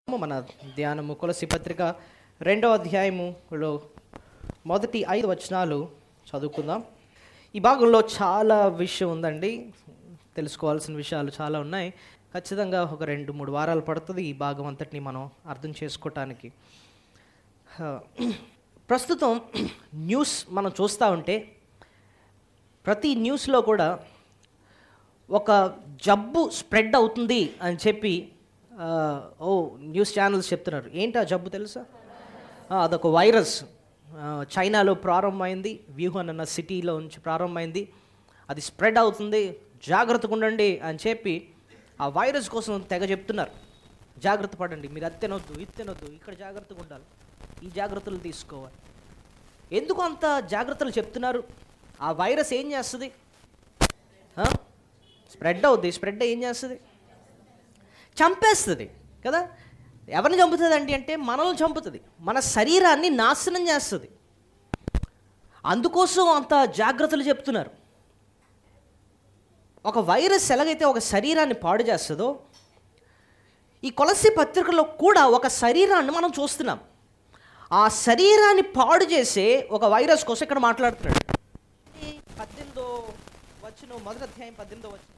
మన ధ్యానము కొలసి పత్రిక రెండో అధ్యాయములో మొదటి ఐదు వచనాలు చదువుకుందాం ఈ భాగంలో చాలా విషయం ఉందండి తెలుసుకోవాల్సిన విషయాలు చాలా ఉన్నాయి ఖచ్చితంగా ఒక రెండు మూడు వారాలు పడుతుంది ఈ భాగం అంతటిని మనం అర్థం చేసుకోవటానికి ఆ, ప్రస్తుతం న్యూస్ మనం చూస్తూ ఉంటే ప్రతి న్యూస్లో కూడా ఒక జబ్బు స్ప్రెడ్ అవుతుంది అని చెప్పి ఆ, ఓ న్యూస్ ఛానల్స్ చెప్తున్నారు ఏంటి ఆ జబ్బు తెలుసా ఆ, అదొక వైరస్ ఆ, చైనాలో ప్రారంభమైంది వ్యూహన్ అన్న సిటీలో నుంచి ప్రారంభమైంది అది స్ప్రెడ్ అవుతుంది జాగ్రత్తగా ఉండండి అని చెప్పి ఆ వైరస్ కోసం తెగ చెప్తున్నారు జాగ్రత్త పడండి మీరు అది తినొద్దు ఇది తినొద్దు ఇక్కడ జాగ్రత్తగా ఉండాలి ఈ జాగ్రత్తలు తీసుకోవాలి ఎందుకు అంత జాగ్రత్తలు చెప్తున్నారు ఆ వైరస్ ఏం చేస్తుంది స్ప్రెడ్ అవుద్ది స్ప్రెడ్ ఏం చేస్తుంది చంపేస్తుంది కదా ఎవరిని చంపుతుంది అండి అంటే మనల్ని చంపుతుంది మన శరీరాన్ని నాశనం చేస్తుంది అందుకోసం అంత జాగ్రత్తలు చెప్తున్నారు ఒక వైరస్ ఎలాగైతే ఒక శరీరాన్ని పాడు చేస్తుందో ఈ కొలసి పత్రికలో కూడా ఒక శరీరాన్ని మనం చూస్తున్నాం ఆ శరీరాన్ని పాడు చేసే ఒక వైరస్ కోసం ఇక్కడ మాట్లాడుతున్నాడు ఈ పద్దెనిమిదో వచ్చిన మొదటి అధ్యాయం పద్దెనిమిదో వచ్చిన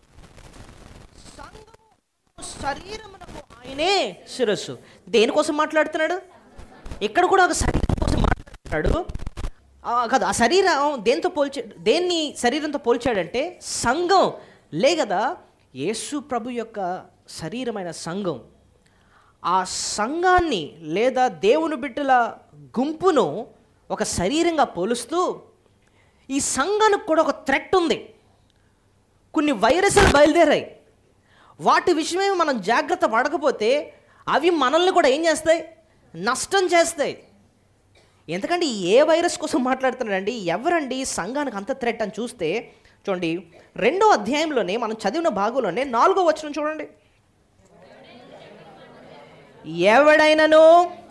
సంఘము శరీరమునకు ఆయనే శిరస్సు దేనికోసం మాట్లాడుతున్నాడు ఇక్కడ కూడా ఒక శరీరం కోసం మాట్లాడుతున్నాడు ఆ, కాదు ఆ శరీరం దేంతో పోల్చా దేన్ని శరీరంతో పోల్చాడంటే సంఘం లే కదా యేసు ప్రభు యొక్క శరీరమైన సంఘం ఆ సంఘాన్ని లేదా దేవుని బిడ్డల గుంపును ఒక శరీరంగా పోలుస్తూ ఈ సంఘానికి కూడా ఒక థ్రెట్ ఉంది కొన్ని వైరస్లు బయలుదేరాయి వాటి విషయమే మనం జాగ్రత్త పడకపోతే అవి మనల్ని కూడా ఏం చేస్తాయి నష్టం చేస్తాయి ఎందుకంటే ఏ వైరస్ కోసం మాట్లాడుతున్నాడండి ఎవరండి ఈ సంఘానికి అంత థ్రెట్ అని చూస్తే చూడండి రెండో అధ్యాయంలోనే మనం చదివిన భాగంలోనే నాలుగో వచనం చూడండి ఎవడైనను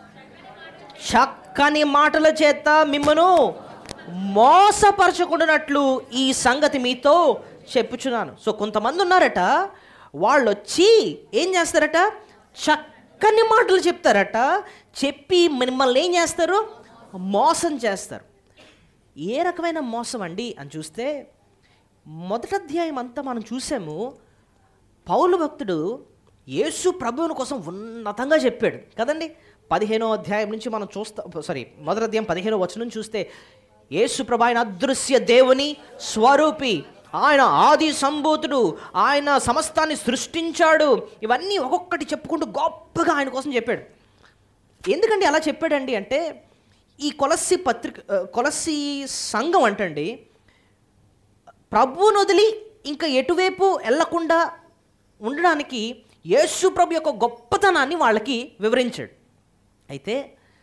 చక్కని మాటల చేత మిమ్మను మోసపరచకుండానట్లు ఈ సంగతి మీతో చెప్పుచున్నాను సో కొంతమంది ఉన్నారట వాళ్ళు వచ్చి ఏం చేస్తారట చక్కని మాటలు చెప్తారట చెప్పి మిమ్మల్ని ఏం చేస్తారు మోసం చేస్తారు ఏ రకమైన మోసం అండి అని చూస్తే మొదటి అధ్యాయం అంతా మనం చూసాము పౌలు భక్తుడు యేసు ప్రభువుని కోసం ఉన్నతంగా చెప్పాడు కదండి పదిహేనో అధ్యాయం నుంచి మనం చూస్తా సారీ మొదటి అధ్యాయం పదిహేనో వచనం చూస్తే యేసు ప్రభు ఆయన అదృశ్య దేవుని స్వరూపి ఆయన ఆది సంభూతుడు ఆయన సమస్తాన్ని సృష్టించాడు ఇవన్నీ ఒక్కొక్కటి చెప్పుకుంటూ గొప్పగా ఆయన కోసం చెప్పాడు ఎందుకండి అలా చెప్పాడండి అంటే ఈ కొలసి పత్రిక ఆ, కొలసి సంఘం అంటండి ప్రభువును వదిలి ఇంకా ఎటువైపు వెళ్లకుండా ఉండడానికి యేసు ప్రభు యొక్క గొప్పతనాన్ని వాళ్ళకి వివరించాడు అయితే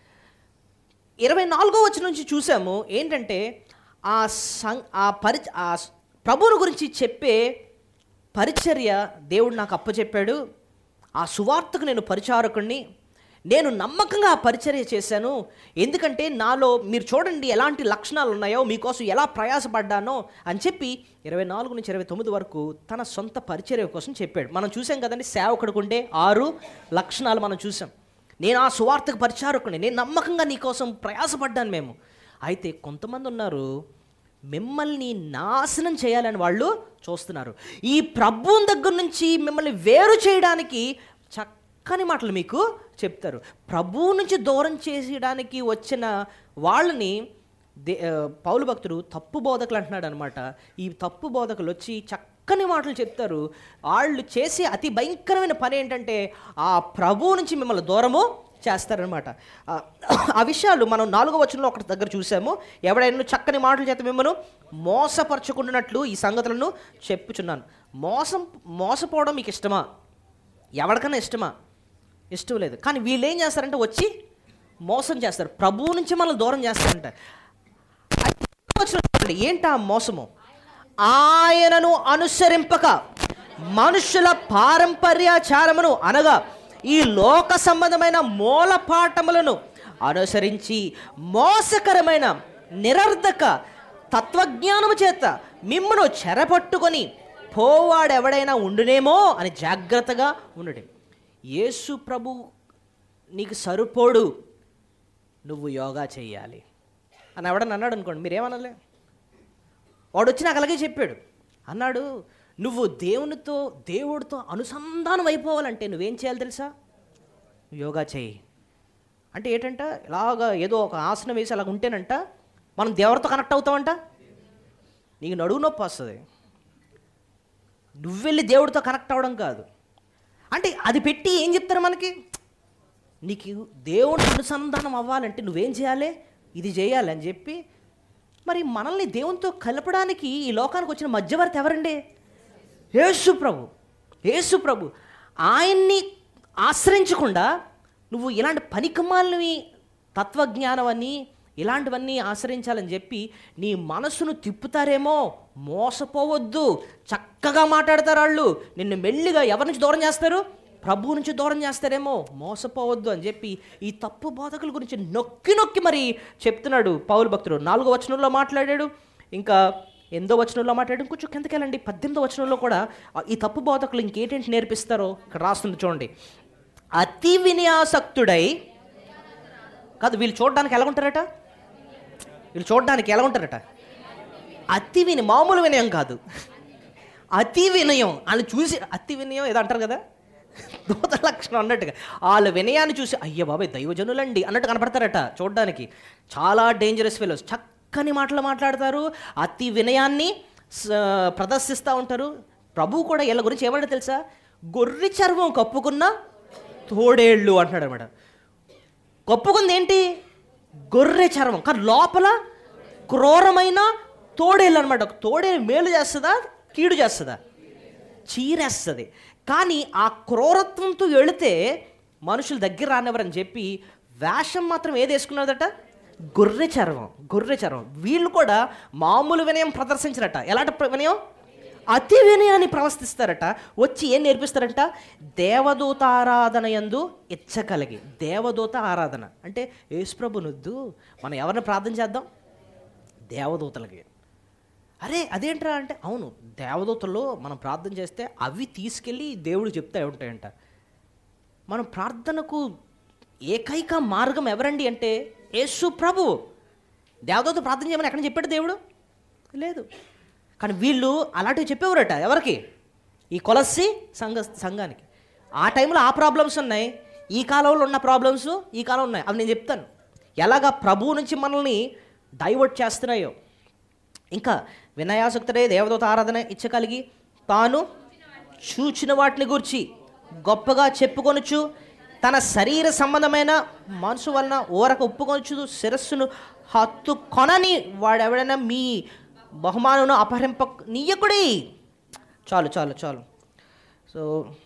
ఇరవై నాలుగో వచ్చి నుంచి చూసాము ఏంటంటే ఆ సం ఆ పరి ఆ స్- ప్రభువుని గురించి చెప్పే పరిచర్య దేవుడు నాకు అప్పచెప్పాడు ఆ సువార్తకు నేను పరిచారకుణ్ణి నేను నమ్మకంగా ఆ పరిచర్య చేశాను ఎందుకంటే నాలో మీరు చూడండి ఎలాంటి లక్షణాలు ఉన్నాయో మీకోసం ఎలా ప్రయాసపడ్డానో అని చెప్పి ఇరవై నాలుగు నుంచి ఇరవై తొమ్మిది వరకు తన సొంత పరిచర్య కోసం చెప్పాడు మనం చూసాం కదండి సేవకుడికి ఉండే ఆరు లక్షణాలు మనం చూసాం నేను ఆ సువార్తకు పరిచారకుని నేను నమ్మకంగా నీకోసం ప్రయాసపడ్డాను మేము అయితే కొంతమంది ఉన్నారు మిమ్మల్ని నాశనం చేయాలని వాళ్ళు చూస్తున్నారు ఈ ప్రభువుని దగ్గర నుంచి మిమ్మల్ని వేరు చేయడానికి చక్కని మాటలు మీకు చెప్తారు ప్రభువు నుంచి దూరం చేసేయడానికి వచ్చిన వాళ్ళని దే ఆ, పౌలు భక్తుడు తప్పు బోధకులు అంటున్నాడు అనమాట ఈ తప్పు బోధకులు వచ్చి చక్కని మాటలు చెప్తారు వాళ్ళు చేసే అతి భయంకరమైన పని ఏంటంటే ఆ ప్రభువు నుంచి మిమ్మల్ని దూరము చేస్తారనమాట ఆ, ఆ విషయాలు మనం నాలుగో వచనంలో ఒకటి దగ్గర చూసాము ఎవడైనా చక్కని మాటలు చేత మిమ్మల్ని మోసపరచుకుంటున్నట్లు ఈ సంగతులను చెప్పుచున్నాను మోసం మోసపోవడం మీకు ఇష్టమా ఎవరికైనా ఇష్టమా ఇష్టం లేదు కానీ వీళ్ళు ఏం చేస్తారంటే వచ్చి మోసం చేస్తారు ప్రభువు నుంచి మనల్ని దూరం చేస్తారంట వచ్చిన చూడండి, ఏంటా మోసము ఆయనను అనుసరింపక మనుషుల పారంపర్యాచారమును అనగా ఈ లోక సంబంధమైన మూలపాఠములను అనుసరించి మోసకరమైన నిరర్ధక తత్వజ్ఞానము చేత మిమ్మను చెరపట్టుకొని పోవాడెవడైనా ఉండునేమో అని జాగ్రత్తగా ఉండడు యేసు ప్రభు నీకు సరిపోడు నువ్వు యోగా చేయాలి అని ఎవడన్నా అన్నాడు అనుకోండి మీరేమనాలి వాడు వచ్చి నాకు అలాగే చెప్పాడు అన్నాడు నువ్వు దేవునితో దేవుడితో అనుసంధానం అయిపోవాలంటే నువ్వేం చేయాలి తెలుసా యోగా చేయి అంటే ఏంటంట ఇలాగా ఏదో ఒక ఆసనం వేసి అలాగ ఉంటేనంట మనం దేవుడితో కనెక్ట్ అవుతామంట నీకు నడువు నొప్పి వస్తుంది నువ్వు వెళ్ళి దేవుడితో కనెక్ట్ అవ్వడం కాదు అంటే అది పెట్టి ఏం చెప్తారు మనకి నీకు దేవుడి అనుసంధానం అవ్వాలంటే నువ్వేం చేయాలి ఇది చేయాలి అని చెప్పి మరి మనల్ని దేవునితో కలపడానికి ఈ లోకానికి వచ్చిన మధ్యవర్తి ఎవరండి యేసు ప్రభు యేసు ప్రభు ఆయన్ని ఆశ్రయించకుండా నువ్వు ఇలాంటి పనికమాలని తత్వజ్ఞానం అని ఇలాంటివన్నీ ఆశ్రయించాలని చెప్పి నీ మనసును తిప్పుతారేమో మోసపోవద్దు చక్కగా మాట్లాడతారు వాళ్ళు నిన్ను మెల్లిగా ఎవరి నుంచి దూరం చేస్తారు ప్రభు నుంచి దూరం చేస్తారేమో మోసపోవద్దు అని చెప్పి ఈ తప్పు బోధకుల గురించి నొక్కి నొక్కి మరి చెప్తున్నాడు పౌలు భక్తుడు నాలుగో వచనంలో మాట్లాడాడు ఇంకా ఎనిమిదో వచనంలో మాట్లాడాడు కొంచెం కిందకెళ్ళండి పద్దెనిమిదో వచనంలో కూడా ఆ ఈ తప్పు బోధకులు ఇంకేంటంటి నేర్పిస్తారో ఇక్కడ రాస్తుంది చూడండి అతి వినయాసక్తుడై కాదు వీళ్ళు చూడడానికి ఎలా ఉంటారట వీళ్ళు చూడడానికి ఎలా ఉంటారట అతి విని మామూలు వినయం కాదు అతి వినయం వాళ్ళు చూసి అతి వినయం ఏదో అంటారు కదా దూత లక్షణం అన్నట్టుగా వాళ్ళ వినయాన్ని చూసి అయ్య బాబాయ్ దైవజనులండి అన్నట్టు కనపడతారట చూడడానికి చాలా డేంజరస్ ఫెలోస్ చక్కని మాటలు మాట్లాడతారు అతి వినయాన్ని స- ప్రదర్శిస్తూ ఉంటారు ప్రభు కూడా వీళ్ళ గురించి ఏమంటే తెలుసా గొర్రె చర్మం కప్పుకున్న తోడేళ్ళు అంటున్నాడు అనమాట కప్పుకుంది ఏంటి గొర్రె చర్మం కానీ లోపల క్రూరమైన తోడేళ్ళు అనమాట తోడేలు మేలు చేస్తుందా కీడు చేస్తుందా చీరేస్తుంది కానీ ఆ క్రూరత్వంతో వెళితే మనుషుల దగ్గర రానివ్వరని చెప్పి వేషం మాత్రం ఏది వేసుకున్నదట గొర్రె చర్మం గొర్రె చర్మం వీళ్ళు కూడా మామూలు వినయం ప్రదర్శించరట ఎలాంటి ప్ర- వినయం అతి వినయాన్ని ప్రవర్తిస్తారట వచ్చి ఏం నేర్పిస్తారంట దేవదూత ఆరాధన యందు ఇచ్చగలిగి దేవదూత ఆరాధన అంటే యేసుప్రభునొద్దు మనం ఎవరిని ప్రార్థన చేద్దాం దేవదూతలకి అరే అదేంట్రా అంటే అవును దేవదూతలు మనం ప్రార్థన చేస్తే అవి తీసుకెళ్ళి దేవుడు చెప్తా ఉంటాయంట మనం ప్రార్థనకు ఏకైక మార్గం ఎవరండి అంటే యేసు ప్రభు దేవదూత ప్రార్థన చేయమని ఎక్కడ చెప్పాడు దేవుడు లేదు కానీ వీళ్ళు అలాంటివి చెప్పేవారట ఎవరికి ఈ కొలస్సి సంఘ సంఘానికి ఆ టైంలో ఆ ప్రాబ్లమ్స్ ఉన్నాయి ఈ కాలంలో ఉన్న ప్రాబ్లమ్స్ ఈ కాలం ఉన్నాయి అవి నేను చెప్తాను ఎలాగా ప్రభువు నుంచి మనల్ని డైవర్ట్ చేస్తున్నాయో ఇంకా వినయాసక్తుడే దేవదూత ఆరాధన ఇచ్చగలిగి తాను చూచిన వాటిని గూర్చి గొప్పగా చెప్పుకొనుచు తన శరీర సంబంధమైన మనసు వలన ఊరక ఒప్పుకొనుచు శిరస్సును హత్తు కొనని వాడెవడైనా మీ బహుమానును అపహరింప నీయకుడి చాలు చాలు చాలు సో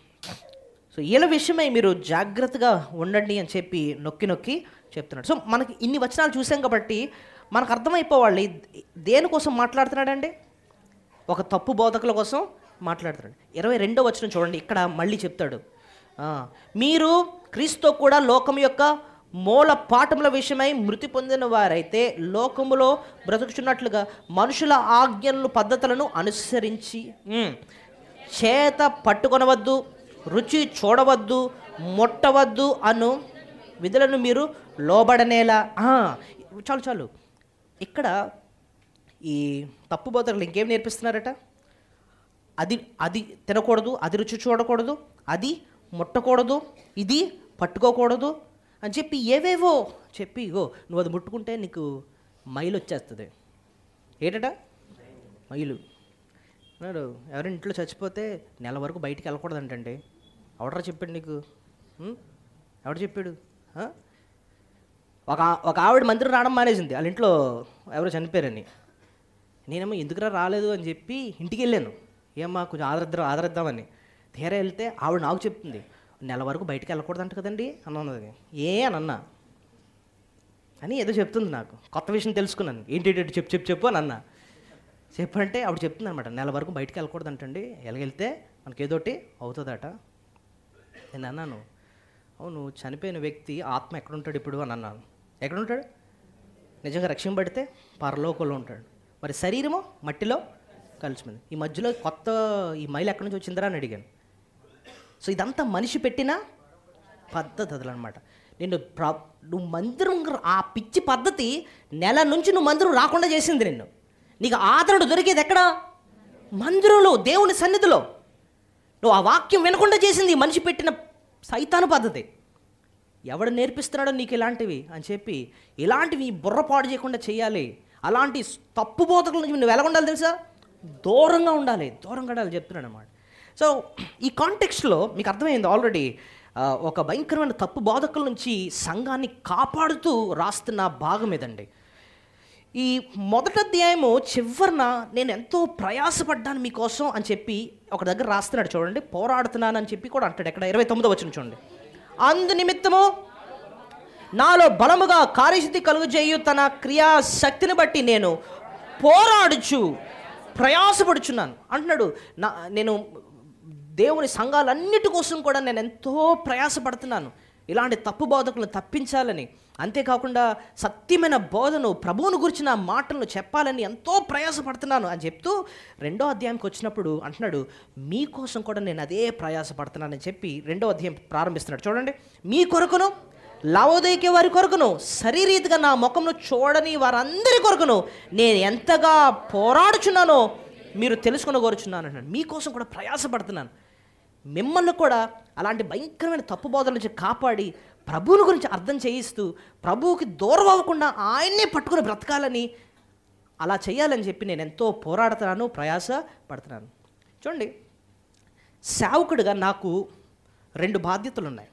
సో వీళ్ళ విషయమై మీరు జాగ్రత్తగా ఉండండి అని చెప్పి నొక్కి నొక్కి చెప్తున్నాడు సో మనకి ఇన్ని వచనాలు చూసాం కాబట్టి మనకు అర్థమైపోవాలి దేనికోసం మాట్లాడుతున్నాడండి ఒక తప్పు బోధకుల కోసం మాట్లాడుతున్నాడు ఇరవై రెండో వచనం చూడండి ఇక్కడ మళ్ళీ చెప్తాడు ఆ, మీరు క్రీస్తు కూడా లోకం యొక్క మూల పాఠముల విషయమై మృతి పొందిన వారైతే లోకములో బ్రతుకుచున్నట్లుగా మనుషుల ఆజ్ఞలను పద్ధతులను అనుసరించి ఉమ్, చేత పట్టుకొనవద్దు రుచి చూడవద్దు ముట్టవద్దు అను విధులను మీరు లోబడనేలా ఆ, చాలు చాలు ఇక్కడ ఈ తప్పు బోధకులు ఇంకేం నేర్పిస్తున్నారట అది అది తినకూడదు అది రుచి చూడకూడదు అది ముట్టకూడదు ఇది పట్టుకోకూడదు అని చెప్పి ఏవేవో చెప్పి ఇగో నువ్వు అది ముట్టుకుంటే నీకు మైలు వచ్చేస్తుంది ఏంటట మైలు అన్నాడు ఎవరి ఇంట్లో చచ్చిపోతే నెల వరకు బయటికి వెళ్ళకూడదంటండి ఎవడరా చెప్పాడు నీకు ఉం? ఎవడు చెప్పాడు ఆ? ఒక ఒక ఆవిడ మందిరం రావడం మానేసింది వాళ్ళ ఇంట్లో ఎవరో చనిపోయారని నేనేమో ఎందుకురా రాలేదు అని చెప్పి ఇంటికి వెళ్ళాను ఏమ్మా కొంచెం ఆదరిద్దాం ఆదరిద్దామని తీరా వెళ్తే ఆవిడ నాకు చెప్తుంది నెల వరకు బయటికి వెళ్ళకూడదంట కదండి అని అన్నది ఏ అని అన్నా అని ఏదో చెప్తుంది నాకు కొత్త విషయం తెలుసుకున్నాను ఏంటి ఏంటి చెప్పు చెప్పు చెప్పు అని అన్నా చెప్పంటే ఆవిడ చెప్తుంది అనమాట నెల వరకు బయటికి వెళ్ళకూడదంటండి ఎలాగెళ్తే మనకి ఏదోటి అవుతుందట నేను అన్నాను అవును చనిపోయిన వ్యక్తి ఆత్మ ఎక్కడుంటాడు ఇప్పుడు అని అన్నాను ఎక్కడుంటాడు నిజంగా రక్షింపబడితే పరలోకంలో ఉంటాడు మరి శరీరము మట్టిలో కలిసిపోయింది ఈ మధ్యలో కొత్త ఈ మైలు ఎక్కడి నుంచి వచ్చిందిరా అని అడిగాను సో ఇదంతా మనిషి పెట్టిన పద్ధతి అదనమాట నిన్ను ప్ర నువ్వు మందిరం ఆ పిచ్చి పద్ధతి నెల నుంచి నువ్వు మందిరం రాకుండా చేసింది నిన్ను నీకు ఆదరణ దొరికేది ఎక్కడ మందిరంలో దేవుని సన్నిధిలో నువ్వు ఆ వాక్యం వినకుండా చేసింది ఈ మనిషి పెట్టిన సైతాను పద్ధతి ఎవడు నేర్పిస్తున్నాడో నీకు ఇలాంటివి అని చెప్పి ఇలాంటివి బుర్ర పాడు చేయకుండా చేయాలి అలాంటి తప్పు బోధకుల నుంచి నువ్వు ఎలా ఉండాలి తెలుసా దూరంగా ఉండాలి దూరంగా ఉండాలి చెప్తున్నాడు అనమాట సో ఈ కాంటెక్స్ట్లో మీకు అర్థమైంది ఆల్రెడీ ఒక భయంకరమైన తప్పు బోధకుల నుంచి సంఘాన్ని కాపాడుతూ రాస్తున్న భాగం ఇదండి ఈ మొదటి అధ్యాయము చివరిన నేను ఎంతో ప్రయాసపడ్డాను మీకోసం అని చెప్పి ఒక దగ్గర రాస్తున్నాడు చూడండి పోరాడుతున్నాను అని చెప్పి కూడా అంటాడు ఎక్కడ ఇరవై తొమ్మిదో వచ్చిన చూడండి అందు నిమిత్తము నాలో బలముగా కార్యసిద్ధి కలుగజేయు తన క్రియా శక్తిని బట్టి నేను పోరాడుచు ప్రయాసపడుచున్నాను అంటున్నాడు నా నేను దేవుని సంఘాలన్నిటి కోసం కూడా నేను ఎంతో ప్రయాసపడుతున్నాను ఇలాంటి తప్పు బోధకులను తప్పించాలని అంతేకాకుండా సత్యమైన బోధను ప్రభువును గురించిన మాటలను చెప్పాలని ఎంతో ప్రయాసపడుతున్నాను అని చెప్తూ రెండో అధ్యాయంకి వచ్చినప్పుడు అంటున్నాడు మీకోసం కూడా నేను అదే ప్రయాసపడుతున్నానని చెప్పి రెండో అధ్యాయం ప్రారంభిస్తున్నాడు చూడండి మీ కొరకును లవోదైకే వారి కొరకును శరీరీతిగా నా ముఖంను చూడని వారందరి కొరకును నేను ఎంతగా పోరాడుచున్నానో మీరు తెలుసుకుని కోరుచున్నాను అన్నాడు మీకోసం కూడా ప్రయాసపడుతున్నాను మిమ్మల్ని కూడా అలాంటి భయంకరమైన తప్పు బోధల నుంచి కాపాడి ప్రభువుని గురించి అర్థం చేయిస్తూ ప్రభువుకి దూరం అవ్వకుండా ఆయన్నే పట్టుకుని బ్రతకాలని అలా చేయాలని చెప్పి నేను ఎంతో పోరాడుతున్నాను ప్రయాస పడుతున్నాను చూడండి సేవకుడిగా నాకు రెండు బాధ్యతలు ఉన్నాయి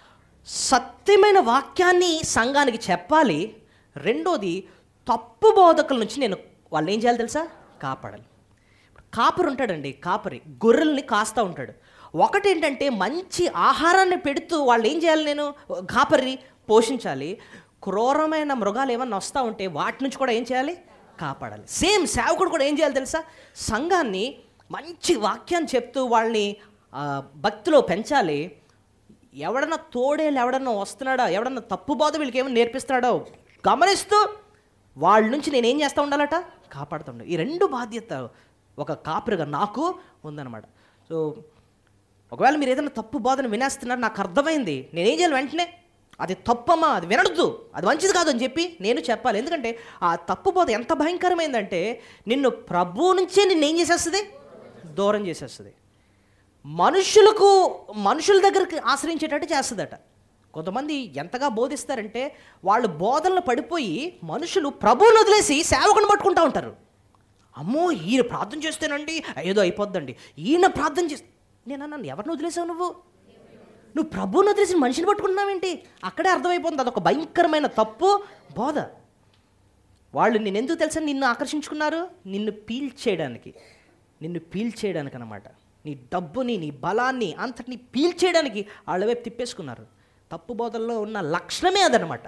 సత్యమైన వాక్యాన్ని సంఘానికి చెప్పాలి రెండోది తప్పు బోధకుల నుంచి నేను వాళ్ళు ఏం చేయాలి తెలుసా కాపాడాలి కాపరి ఉంటాడండి కాపరి గొర్రెల్ని కాస్తూ ఉంటాడు ఒకటి ఏంటంటే మంచి ఆహారాన్ని పెడుతూ వాళ్ళు ఏం చేయాలి నేను కాపరి పోషించాలి క్రూరమైన మృగాలు ఏమన్నా వస్తూ ఉంటే వాటి నుంచి కూడా ఏం చేయాలి కాపాడాలి సేమ్ సేవకుడు కూడా ఏం చేయాలి తెలుసా సంఘాన్ని మంచి వాక్యాన్ని చెప్తూ వాళ్ళని ఆ, భక్తిలో పెంచాలి ఎవడన్నా తోడేలు ఎవడన్నా వస్తున్నాడా ఎవడన్నా తప్పు బాధ వీళ్ళకి ఏమైనా నేర్పిస్తున్నాడో గమనిస్తూ వాళ్ళ నుంచి నేను ఏం చేస్తూ ఉండాలట కాపాడుతూ ఉండాలి ఈ రెండు బాధ్యత ఒక కాపరిగా నాకు ఉందన్నమాట సో ఒకవేళ మీరు ఏదైనా తప్పు బోధన వినేస్తున్నారు నాకు అర్థమైంది నేనేం చేయాలి వెంటనే అది తప్పమ్మా అది వినడద్దు అది మంచిది కాదు అని చెప్పి నేను చెప్పాలి ఎందుకంటే ఆ తప్పు బోధ ఎంత భయంకరమైందంటే నిన్ను ప్రభువు నుంచే నిన్ను ఏం చేసేస్తుంది దూరం చేసేస్తుంది మనుషులకు మనుషుల దగ్గరికి ఆశ్రయించేటట్టు చేస్తుందట కొంతమంది ఎంతగా బోధిస్తారంటే వాళ్ళు బోధనలు పడిపోయి మనుషులు ప్రభువుని వదిలేసి సేవకుని పట్టుకుంటూ ఉంటారు అమ్మో ఈయన ప్రార్థన చేస్తేనండి ఏదో అయిపోద్దండి ఈయన ప్రార్థన చేస్తే నేను అన్నాను ఎవరిని వదిలేసావు నువ్వు నువ్వు ప్రభువుని వదిలేసి మనిషిని పట్టుకుంటున్నావేంటి అక్కడే అర్థమైపోతుంది అదొక భయంకరమైన తప్పు బోధ వాళ్ళు నేను ఎందుకు తెలుసా నిన్ను ఆకర్షించుకున్నారు నిన్ను పీల్చేయడానికి నిన్ను పీల్చేయడానికి అనమాట నీ డబ్బుని నీ బలాన్ని అంతటిని పీల్చేయడానికి వాళ్ళ వైపు తిప్పేసుకున్నారు తప్పు బోధల్లో ఉన్న లక్షణమే అదనమాట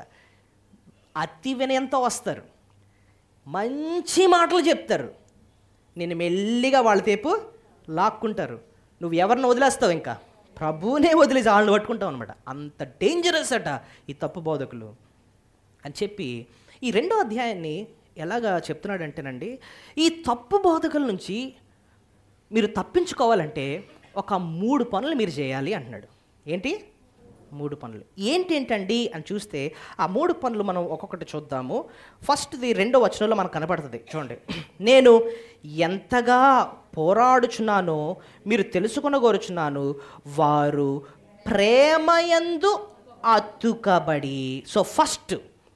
అతి వినయంతో వస్తారు మంచి మాటలు చెప్తారు నేను మెల్లిగా వాళ్ళ తేపు లాక్కుంటారు నువ్వు ఎవరిని వదిలేస్తావు ఇంకా ప్రభువునే వదిలేసి వాళ్ళని పట్టుకుంటావు అనమాట అంత డేంజరస్ అట ఈ తప్పు బోధకులు అని చెప్పి ఈ రెండో అధ్యాయాన్ని ఎలాగా చెప్తున్నాడంటేనండి ఈ తప్పు బోధకుల నుంచి మీరు తప్పించుకోవాలంటే ఒక మూడు పనులు మీరు చేయాలి అంటున్నాడు ఏంటి మూడు పనులు ఏంటి ఏంటండి అని చూస్తే ఆ మూడు పనులు మనం ఒక్కొక్కటి చూద్దాము ఫస్ట్ది రెండో వచనంలో మనకు కనపడుతుంది చూడండి నేను ఎంతగా పోరాడుచున్నానో మీరు తెలుసుకొనగోరుచున్నాను వారు ప్రేమయందు అతుకబడి సో ఫస్ట్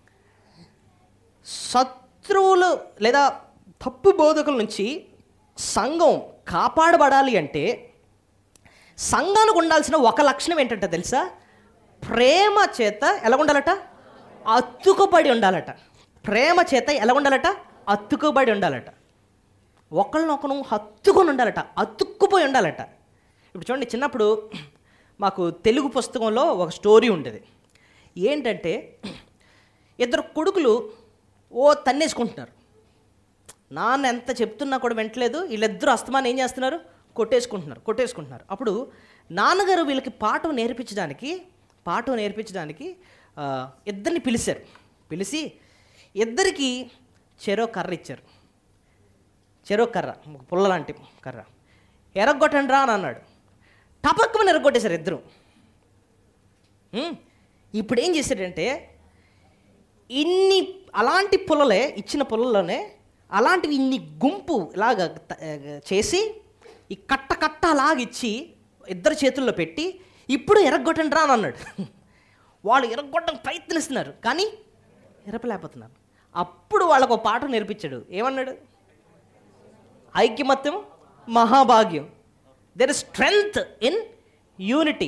శత్రువులు లేదా తప్పు బోధకుల నుంచి సంఘం కాపాడబడాలి అంటే సంఘానికి ఉండాల్సిన ఒక లక్షణం ఏంటంటే తెలుసా ప్రేమ చేత ఎలా ఉండాలట అతుకుబడి ఉండాలట ప్రేమ చేత ఎలా ఉండాలట అతుకుబడి ఉండాలట ఒకరినొకరు హత్తుకొని ఉండాలట అతుక్కుపోయి ఉండాలట ఇప్పుడు చూడండి చిన్నప్పుడు మాకు తెలుగు పుస్తకంలో ఒక స్టోరీ ఉండేది ఏంటంటే ఇద్దరు కొడుకులు ఓ తన్నేసుకుంటున్నారు నాన్న ఎంత చెప్తున్నా కూడా వింటలేదు వీళ్ళిద్దరూ అస్తమానం ఏం చేస్తున్నారు కొట్టేసుకుంటున్నారు కొట్టేసుకుంటున్నారు అప్పుడు నాన్నగారు వీళ్ళకి పాఠం నేర్పించడానికి పాఠం నేర్పించడానికి ఆ, ఇద్దరిని పిలిచారు పిలిచి ఇద్దరికి చెరో కర్ర ఇచ్చారు చెరో కర్ర ఒక పుల్ల లాంటి కర్ర ఎరగొట్టండి రా అని అన్నాడు టపక్కుమని ఎరగొట్టేశారు ఇద్దరు ఉం? ఇప్పుడు ఏం చేశాడంటే ఇన్ని అలాంటి పుల్లలే ఇచ్చిన పుల్లలోనే అలాంటివి ఇన్ని గుంపు ఇలాగ త- చేసి ఈ కట్ట కట్ట అలాగిచ్చి ఇద్దరు చేతుల్లో పెట్టి ఇప్పుడు ఎరగొట్టండి రా అని అన్నాడు వాళ్ళు ఎరగొట్టడానికి ప్రయత్నిస్తున్నారు కానీ ఎరపలేకపోతున్నారు అప్పుడు వాళ్ళకు ఒక పాట నేర్పించాడు ఏమన్నాడు ఐక్యమత్యం మహాభాగ్యం there is strength in unity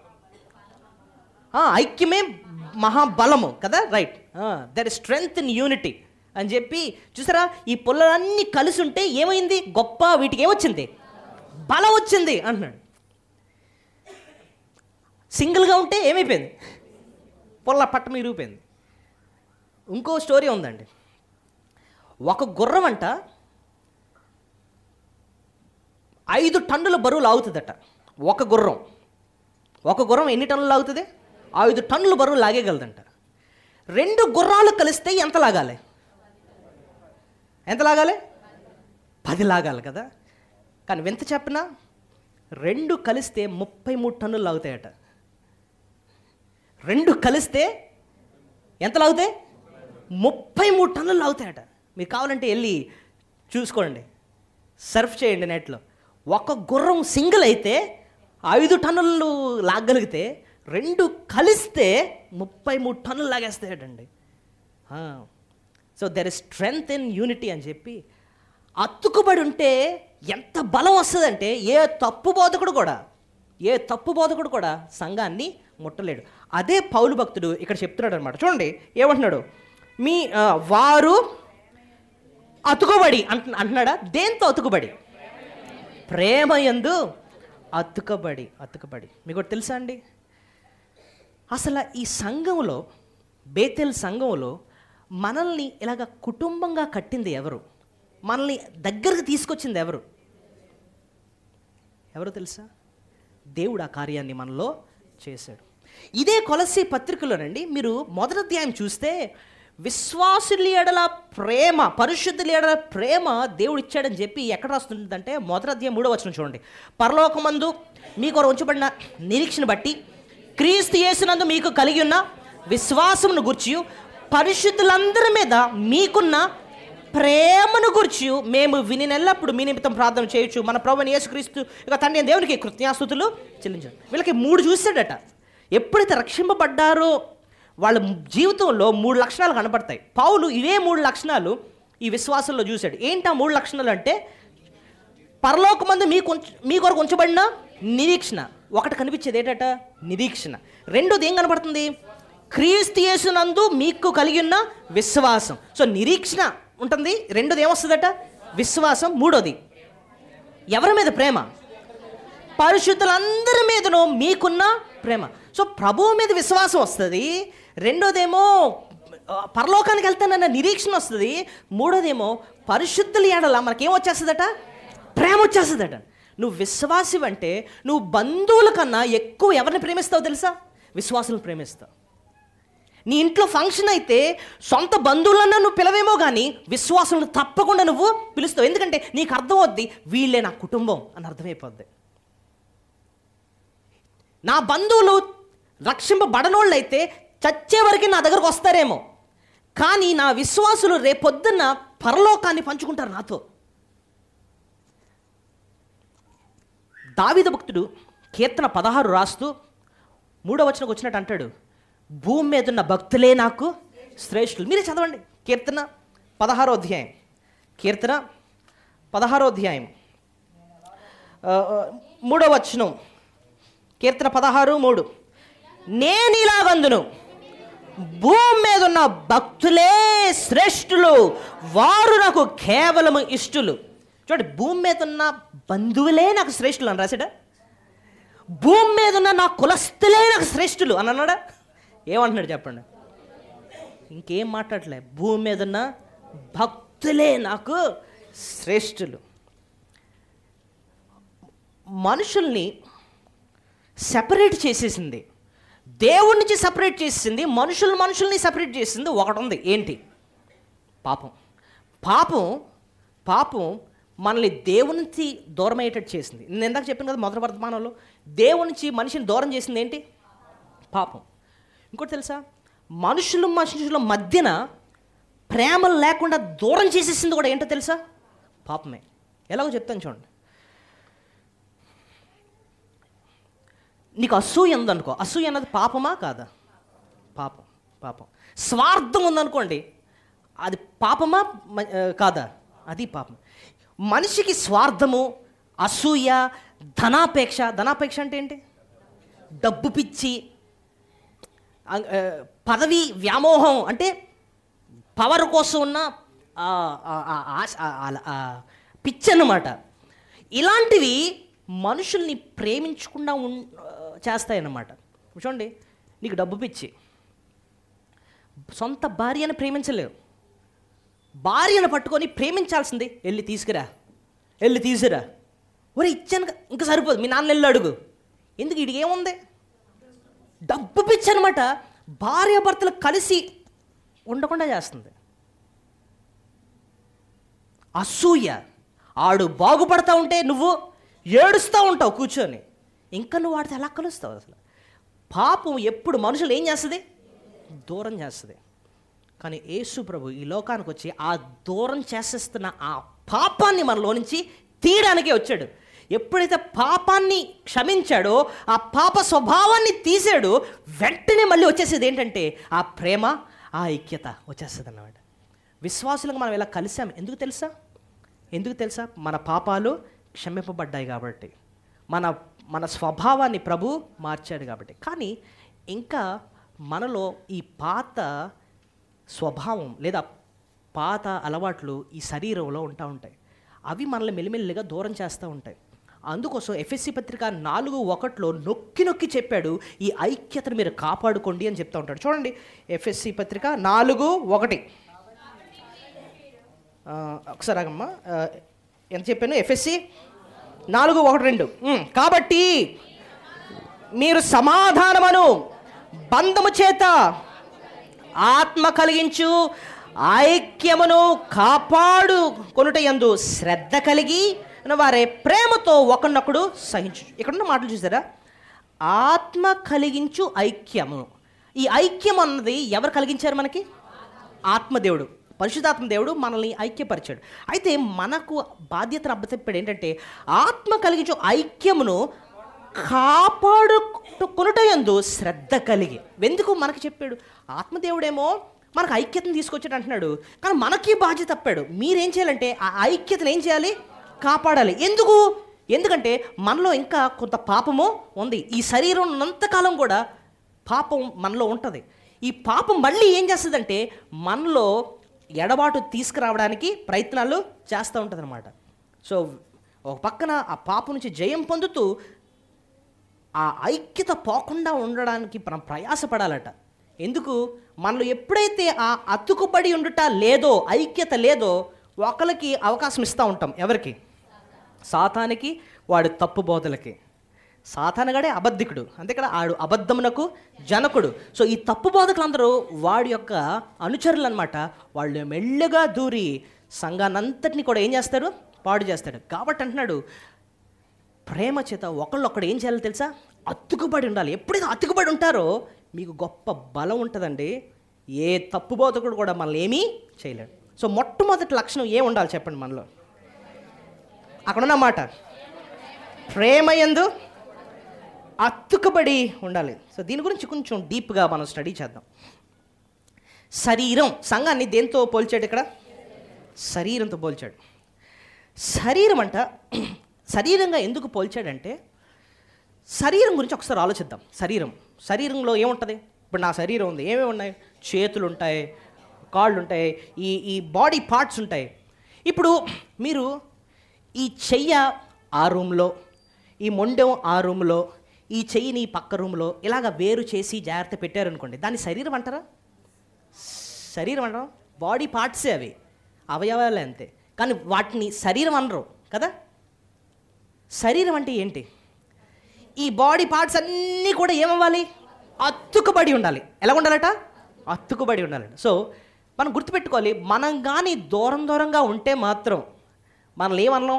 ఐక్యమే మహాబలము కదా right there is strength in unity అని చెప్పి చూసారా ఈ పుల్లలన్నీ కలిసి ఉంటే ఏమైంది గొప్ప వీటికి ఏమొచ్చింది బలం వచ్చింది అంటున్నాడు సింగిల్గా ఉంటే ఏమైపోయింది పుల్ల పట్ట మీరిగిపోయింది ఇంకో స్టోరీ ఉందండి ఒక గుర్రం అంట ఐదు టన్నుల బరువు లాగుతుందట ఒక గుర్రం ఒక గుర్రం ఎన్ని టన్నులు లాగుతుంది ఐదు టన్నుల బరువు లాగేయగలదంట రెండు గుర్రాలు కలిస్తే ఎంత లాగాలి ఎంత లాగాలి పది లాగాలి కదా కానీ వింత చెప్పినా రెండు కలిస్తే ముప్పై మూడు టన్నులు లాగుతాయట రెండు కలిస్తే ఎంత లాగుతాయి ముప్పై మూడు టన్నులు లాగుతాయట మీకు కావాలంటే వెళ్ళి చూసుకోండి సర్ఫ్ చేయండి నెట్లో ఒక గుర్రం సింగిల్ అయితే ఐదు టన్నులు లాగలిగితే రెండు కలిస్తే ముప్పై మూడు టన్నులు లాగేస్తాయటండి so there is strength in unity అని చెప్పి అతుకుబడి ఉంటే ఎంత బలం వస్తుందంటే ఏ తప్పు బోధకుడు కూడా ఏ తప్పు బోధకుడు కూడా సంఘాన్ని ముట్టలేడు అదే పౌలు భక్తుడు ఇక్కడ చెప్తున్నాడు అనమాట చూడండి ఏమంటున్నాడు మీ ఆ, వారు అతుకుబడి అంటు అంటున్నాడా దేంతో అతుకుబడి ప్రేమ యందు అతుకబడి అతుకబడి మీకు ఒకటి తెలుసా అండి అసలు ఈ సంఘంలో బేతెల్ సంఘంలో మనల్ని ఇలాగ కుటుంబంగా కట్టింది ఎవరు మనల్ని దగ్గరకు తీసుకొచ్చింది ఎవరు ఎవరు తెలుసా దేవుడు ఆ కార్యాన్ని మనలో చేశాడు ఇదే కొలసి పత్రికలోనండి మీరు మొదటి అధ్యాయం చూస్తే విశ్వాసుల ఎడల ప్రేమ పరిశుద్ధుల ఎడల ప్రేమ దేవుడు ఇచ్చాడని చెప్పి ఎక్కడ రాస్తుందంటే మొదటి అధ్యాయం మూడో వచనం చూడండి పరలోకమందు మీకు కొరకు ఉంచబడిన నిరీక్షను బట్టి క్రీస్తు యేసునందు మీకు కలిగి ఉన్న విశ్వాసమును గుర్చి పరిశుద్ధులందరి మీద మీకున్న ప్రేమను గురించి మేము విని నెల్లప్పుడు మీ నిమిత్తం ప్రార్థన చేయొచ్చు మన ప్రభుని యేసుక్రీస్తు ఇక తండ్రి అయిన దేవునికి కృతజ్ఞాస్తుతులు చెల్లించారు వీళ్ళకి మూడు చూశాడట ఎప్పుడైతే రక్షింపబడ్డారో వాళ్ళ జీవితంలో మూడు లక్షణాలు కనపడతాయి పౌలు ఇవే మూడు లక్షణాలు ఈ విశ్వాసంలో చూశాడు ఏంటి ఆ మూడు లక్షణాలు అంటే పరలోకమందు మీకు ఉంచ- మీ కొరకు ఉంచబడిన నిరీక్షణ ఒకటి కనిపించేది ఏంటట నిరీక్షణ రెండోది ఏం కనపడుతుంది క్రీస్తు యేసునందు మీకు కలిగి ఉన్న విశ్వాసం సో నిరీక్షణ ఉంటుంది రెండోది ఏమొస్తుందట విశ్వాసం మూడోది ఎవరి మీద ప్రేమ పరిశుద్ధులందరి మీదను మీకున్న ప్రేమ సో ప్రభువు మీద విశ్వాసం వస్తుంది రెండోదేమో ఆ, పరలోకానికి వెళ్తానన్న నిరీక్షణ వస్తుంది మూడోదేమో పరిశుద్ధుల ఏడల మనకేం వచ్చేస్తుందట ప్రేమ వచ్చేస్తుందట నువ్వు విశ్వాసి అంటే నువ్వు బంధువుల కన్నా ఎక్కువ ఎవరిని ప్రేమిస్తావు తెలుసా విశ్వాసులను ప్రేమిస్తావు నీ ఇంట్లో ఫంక్షన్ అయితే సొంత బంధువులన్నా నువ్వు పిలవేమో కానీ విశ్వాసులను తప్పకుండా నువ్వు పిలుస్తావు ఎందుకంటే నీకు అర్థమవుద్ది వీళ్ళే నా కుటుంబం అని అర్థమైపోద్ది నా బంధువులు రక్షింపబడనోళ్ళు అయితే చచ్చే వరకు నా దగ్గరకు వస్తారేమో కానీ నా విశ్వాసులు రేపొద్దున్న పరలోకాన్ని పంచుకుంటారు నాతో దావిద భక్తుడు కీర్తన పదహారు రాస్తూ మూడో వచనకు వచ్చినట్టు అంటాడు భూమి మీద ఉన్న భక్తులే నాకు శ్రేష్ఠులు మీరే చదవండి కీర్తన పదహారో అధ్యాయం కీర్తన పదహారో అధ్యాయం ఆ, ఆ, మూడో వచనం కీర్తన పదహారు మూడు నేను ఇలాగందును భూమి మీద ఉన్న భక్తులే శ్రేష్ఠులు వారు నాకు కేవలము ఇష్టులు చూడండి భూమి మీద ఉన్న బంధువులే నాకు శ్రేష్ఠులు అని రాశాడా భూమి మీద ఉన్న నా కులస్తులే నాకు శ్రేష్ఠులు అని అన్నాడా ఏమంటున్నాడు చెప్పండి ఇంకేం మాట్లాడలే భూమి మీద ఉన్న భక్తులే నాకు శ్రేష్ఠులు మనుషుల్ని సెపరేట్ చేసేసింది దేవుడి నుంచి సపరేట్ చేసింది మనుషులు మనుషుల్ని సపరేట్ చేసింది ఒకటి ఉంది ఏంటి పాపం పాపం పాపం మనల్ని దేవుని నుంచి దూరం అయ్యేటట్టు చేసింది నేను ఇందాక చెప్పాను కదా మొదటి వర్తమానంలో దేవుడి నుంచి మనిషిని దూరం చేసింది ఏంటి పాపం ఇంకోటి తెలుసా మనుషులు మనుషుల మధ్యన ప్రేమలు లేకుండా దూరం చేసేసింది కూడా ఏంటో తెలుసా పాపమే ఎలాగో చెప్తాను చూడండి నీకు అసూయ ఉందనుకో అసూయ అన్నది పాపమా కాదా పాపం పాపం స్వార్థం ఉందనుకోండి అది పాపమా మ- ఆ, కాదా అది పాపం మనిషికి స్వార్థము అసూయ ధనాపేక్ష ధనాపేక్ష అంటే ఏంటి డబ్బు పిచ్చి ఆ, ఆ, పదవి వ్యామోహం అంటే పవర్ కోసం ఉన్న ఆ, ఆ, ఆ, ఆశ- ఆ, ఆ, ఆ, పిచ్చి అన్నమాట ఇలాంటివి మనుషుల్ని ప్రేమించకుండా ఉన్ చేస్తాయన్నమాట చూడండి నీకు డబ్బు పిచ్చి సొంత భార్యను ప్రేమించలేవు భార్యను పట్టుకొని ప్రేమించాల్సింది వెళ్ళి తీసుకురా వెళ్ళి తీసుకురా ఒరే ఇచ్చాను క- ఇంకా సరిపోదు మీ నాన్న వెళ్ళి అడుగు ఎందుకు ఇది ఏముంది డబ్బు పిచ్చి అనమాట భార్యాభర్తలు కలిసి ఉండకుండా చేస్తుంది అసూయ ఆడు బాగుపడతా ఉంటే నువ్వు ఏడుస్తూ ఉంటావు కూర్చొని ఇంకా నువ్వు వాడితే ఎలా కలుస్తావు అసలు పాపం ఎప్పుడు మనుషులు ఏం చేస్తుంది దూరం చేస్తుంది కానీ యేసు ప్రభు ఈ లోకానికి వచ్చి ఆ దూరం చేసేస్తున్న ఆ పాపాన్ని మనలో నుంచి తీయడానికే వచ్చాడు ఎప్పుడైతే పాపాన్ని క్షమించాడో ఆ పాప స్వభావాన్ని తీసాడో వెంటనే మళ్ళీ వచ్చేసేది ఏంటంటే ఆ ప్రేమ ఆ ఐక్యత వచ్చేస్తుంది అన్నమాట విశ్వాసులకు మనం ఇలా కలిసాం ఎందుకు తెలుసా ఎందుకు తెలుసా మన పాపాలు క్షమింపబడ్డాయి కాబట్టి మన మన స్వభావాన్ని ప్రభు మార్చాడు కాబట్టి కానీ ఇంకా మనలో ఈ పాత స్వభావం లేదా పాత అలవాట్లు ఈ శరీరంలో ఉంటా ఉంటాయి అవి మనల్ని మెల్లిమెల్లిగా దూరం చేస్తూ ఉంటాయి అందుకోసం ఎఫ్ఎస్సి పత్రిక నాలుగు ఒకటిలో నొక్కి నొక్కి చెప్పాడు ఈ ఐక్యతను మీరు కాపాడుకోండి అని చెప్తా ఉంటాడు చూడండి ఎఫ్ఎస్సి పత్రిక నాలుగు ఒకటి ఆ, ఒకసారి ఆగమ్మా ఆ, ఎంత చెప్పాను ఎఫ్ఎస్సి నాలుగు ఒకటి రెండు ఉమ్, కాబట్టి మీరు సమాధానమును బంధము చేత ఆత్మ కలిగించు ఐక్యమును కాపాడు కొనుట యందు శ్రద్ధ కలిగి వారే ప్రేమతో ఒకరినొకడు సహించు ఇక్కడ మాటలు చూసారా ఆత్మ కలిగించు ఐక్యము ఈ ఐక్యం అన్నది ఎవరు కలిగించారు మనకి ఆత్మదేవుడు పరిశుధాత్మ దేవుడు మనల్ని ఐక్యపరిచాడు అయితే మనకు బాధ్యతను అబ్బతెప్పాడు ఏంటంటే ఆత్మ కలిగించు ఐక్యమును కాపాడుకొనుట యందు శ్రద్ధ కలిగి ఎందుకు మనకి చెప్పాడు ఆత్మదేవుడేమో మనకు ఐక్యతను తీసుకొచ్చాడు అంటున్నాడు కానీ మనకి బాధ్యత తప్పాడు మీరేం చేయాలంటే ఆ ఐక్యతను ఏం చేయాలి కాపాడాలి ఎందుకు ఎందుకంటే మనలో ఇంకా కొంత పాపము ఉంది ఈ శరీరం ఉన్నంతకాలం కూడా పాపం మనలో ఉంటుంది ఈ పాపం మళ్ళీ ఏం చేస్తుందంటే మనలో ఎడబాటు తీసుకురావడానికి ప్రయత్నాలు చేస్తూ ఉంటుంది అనమాట సో ఒక పక్కన ఆ పాపం నుంచి జయం పొందుతూ ఆ ఐక్యత పోకుండా ఉండడానికి మనం ప్రయాసపడాలట ఎందుకు మనలో ఎప్పుడైతే ఆ అతుకుబడి ఉండుట లేదో ఐక్యత లేదో ఒకరికి అవకాశం ఇస్తూ ఉంటాం ఎవరికి సాతానికి వాడు తప్పు బోధలకి సాతానగాడే అబద్ధికుడు అంతే కదా ఆడు అబద్ధమునకు జనకుడు సో ఈ తప్పు బోధకులందరూ వాడి యొక్క అనుచరులు అనమాట వాళ్ళు మెల్లగా దూరి సంఘానంతటిని కూడా ఏం చేస్తారు పాడు చేస్తాడు కాబట్టి అంటున్నాడు ప్రేమ చేత ఒకళ్ళొక్కడు ఏం చేయాలో తెలుసా అతుకుబడి ఉండాలి ఎప్పుడైతే అతుకుబడి ఉంటారో మీకు గొప్ప బలం ఉంటుందండి ఏ తప్పు బోధకుడు కూడా మనల్ని ఏమీ చేయలేడు సో మొట్టమొదటి లక్షణం ఏం ఉండాలి చెప్పండి మనలో అక్కడున్న మాట ప్రేమ ఎందు అతుకబడి ఉండాలి సో దీని గురించి కొంచెం డీప్గా మనం స్టడీ చేద్దాం శరీరం సంఘాన్ని దేంతో పోల్చాడు ఇక్కడ శరీరంతో పోల్చాడు శరీరం అంట శరీరంగా ఎందుకు పోల్చాడంటే శరీరం గురించి ఒకసారి ఆలోచిద్దాం శరీరం శరీరంలో ఏముంటుంది ఇప్పుడు నా శరీరం ఉంది ఏమేమి ఉన్నాయి చేతులు ఉంటాయి కాళ్ళు ఉంటాయి ఈ ఈ బాడీ పార్ట్స్ ఉంటాయి ఇప్పుడు మీరు ఈ చెయ్య ఆ రూమ్లో ఈ మొండెం ఆ రూమ్లో ఈ చెయ్యిని ఈ పక్క రూమ్లో ఇలాగ వేరు చేసి జాగ్రత్త పెట్టారనుకోండి దాన్ని శరీరం అంటారా శరీరం అంటారా బాడీ పార్ట్సే అవి అవయవాలే అంతే కానీ వాటిని శరీరం అనరు కదా శరీరం అంటే ఏంటి ఈ బాడీ పార్ట్స్ అన్నీ కూడా ఏమవ్వాలి అతుకుబడి ఉండాలి ఎలా ఉండాలట అతుకుబడి ఉండాలంట సో మనం గుర్తుపెట్టుకోవాలి మనం కానీ దూరం దూరంగా ఉంటే మాత్రం మనల్ని ఏమన్నాం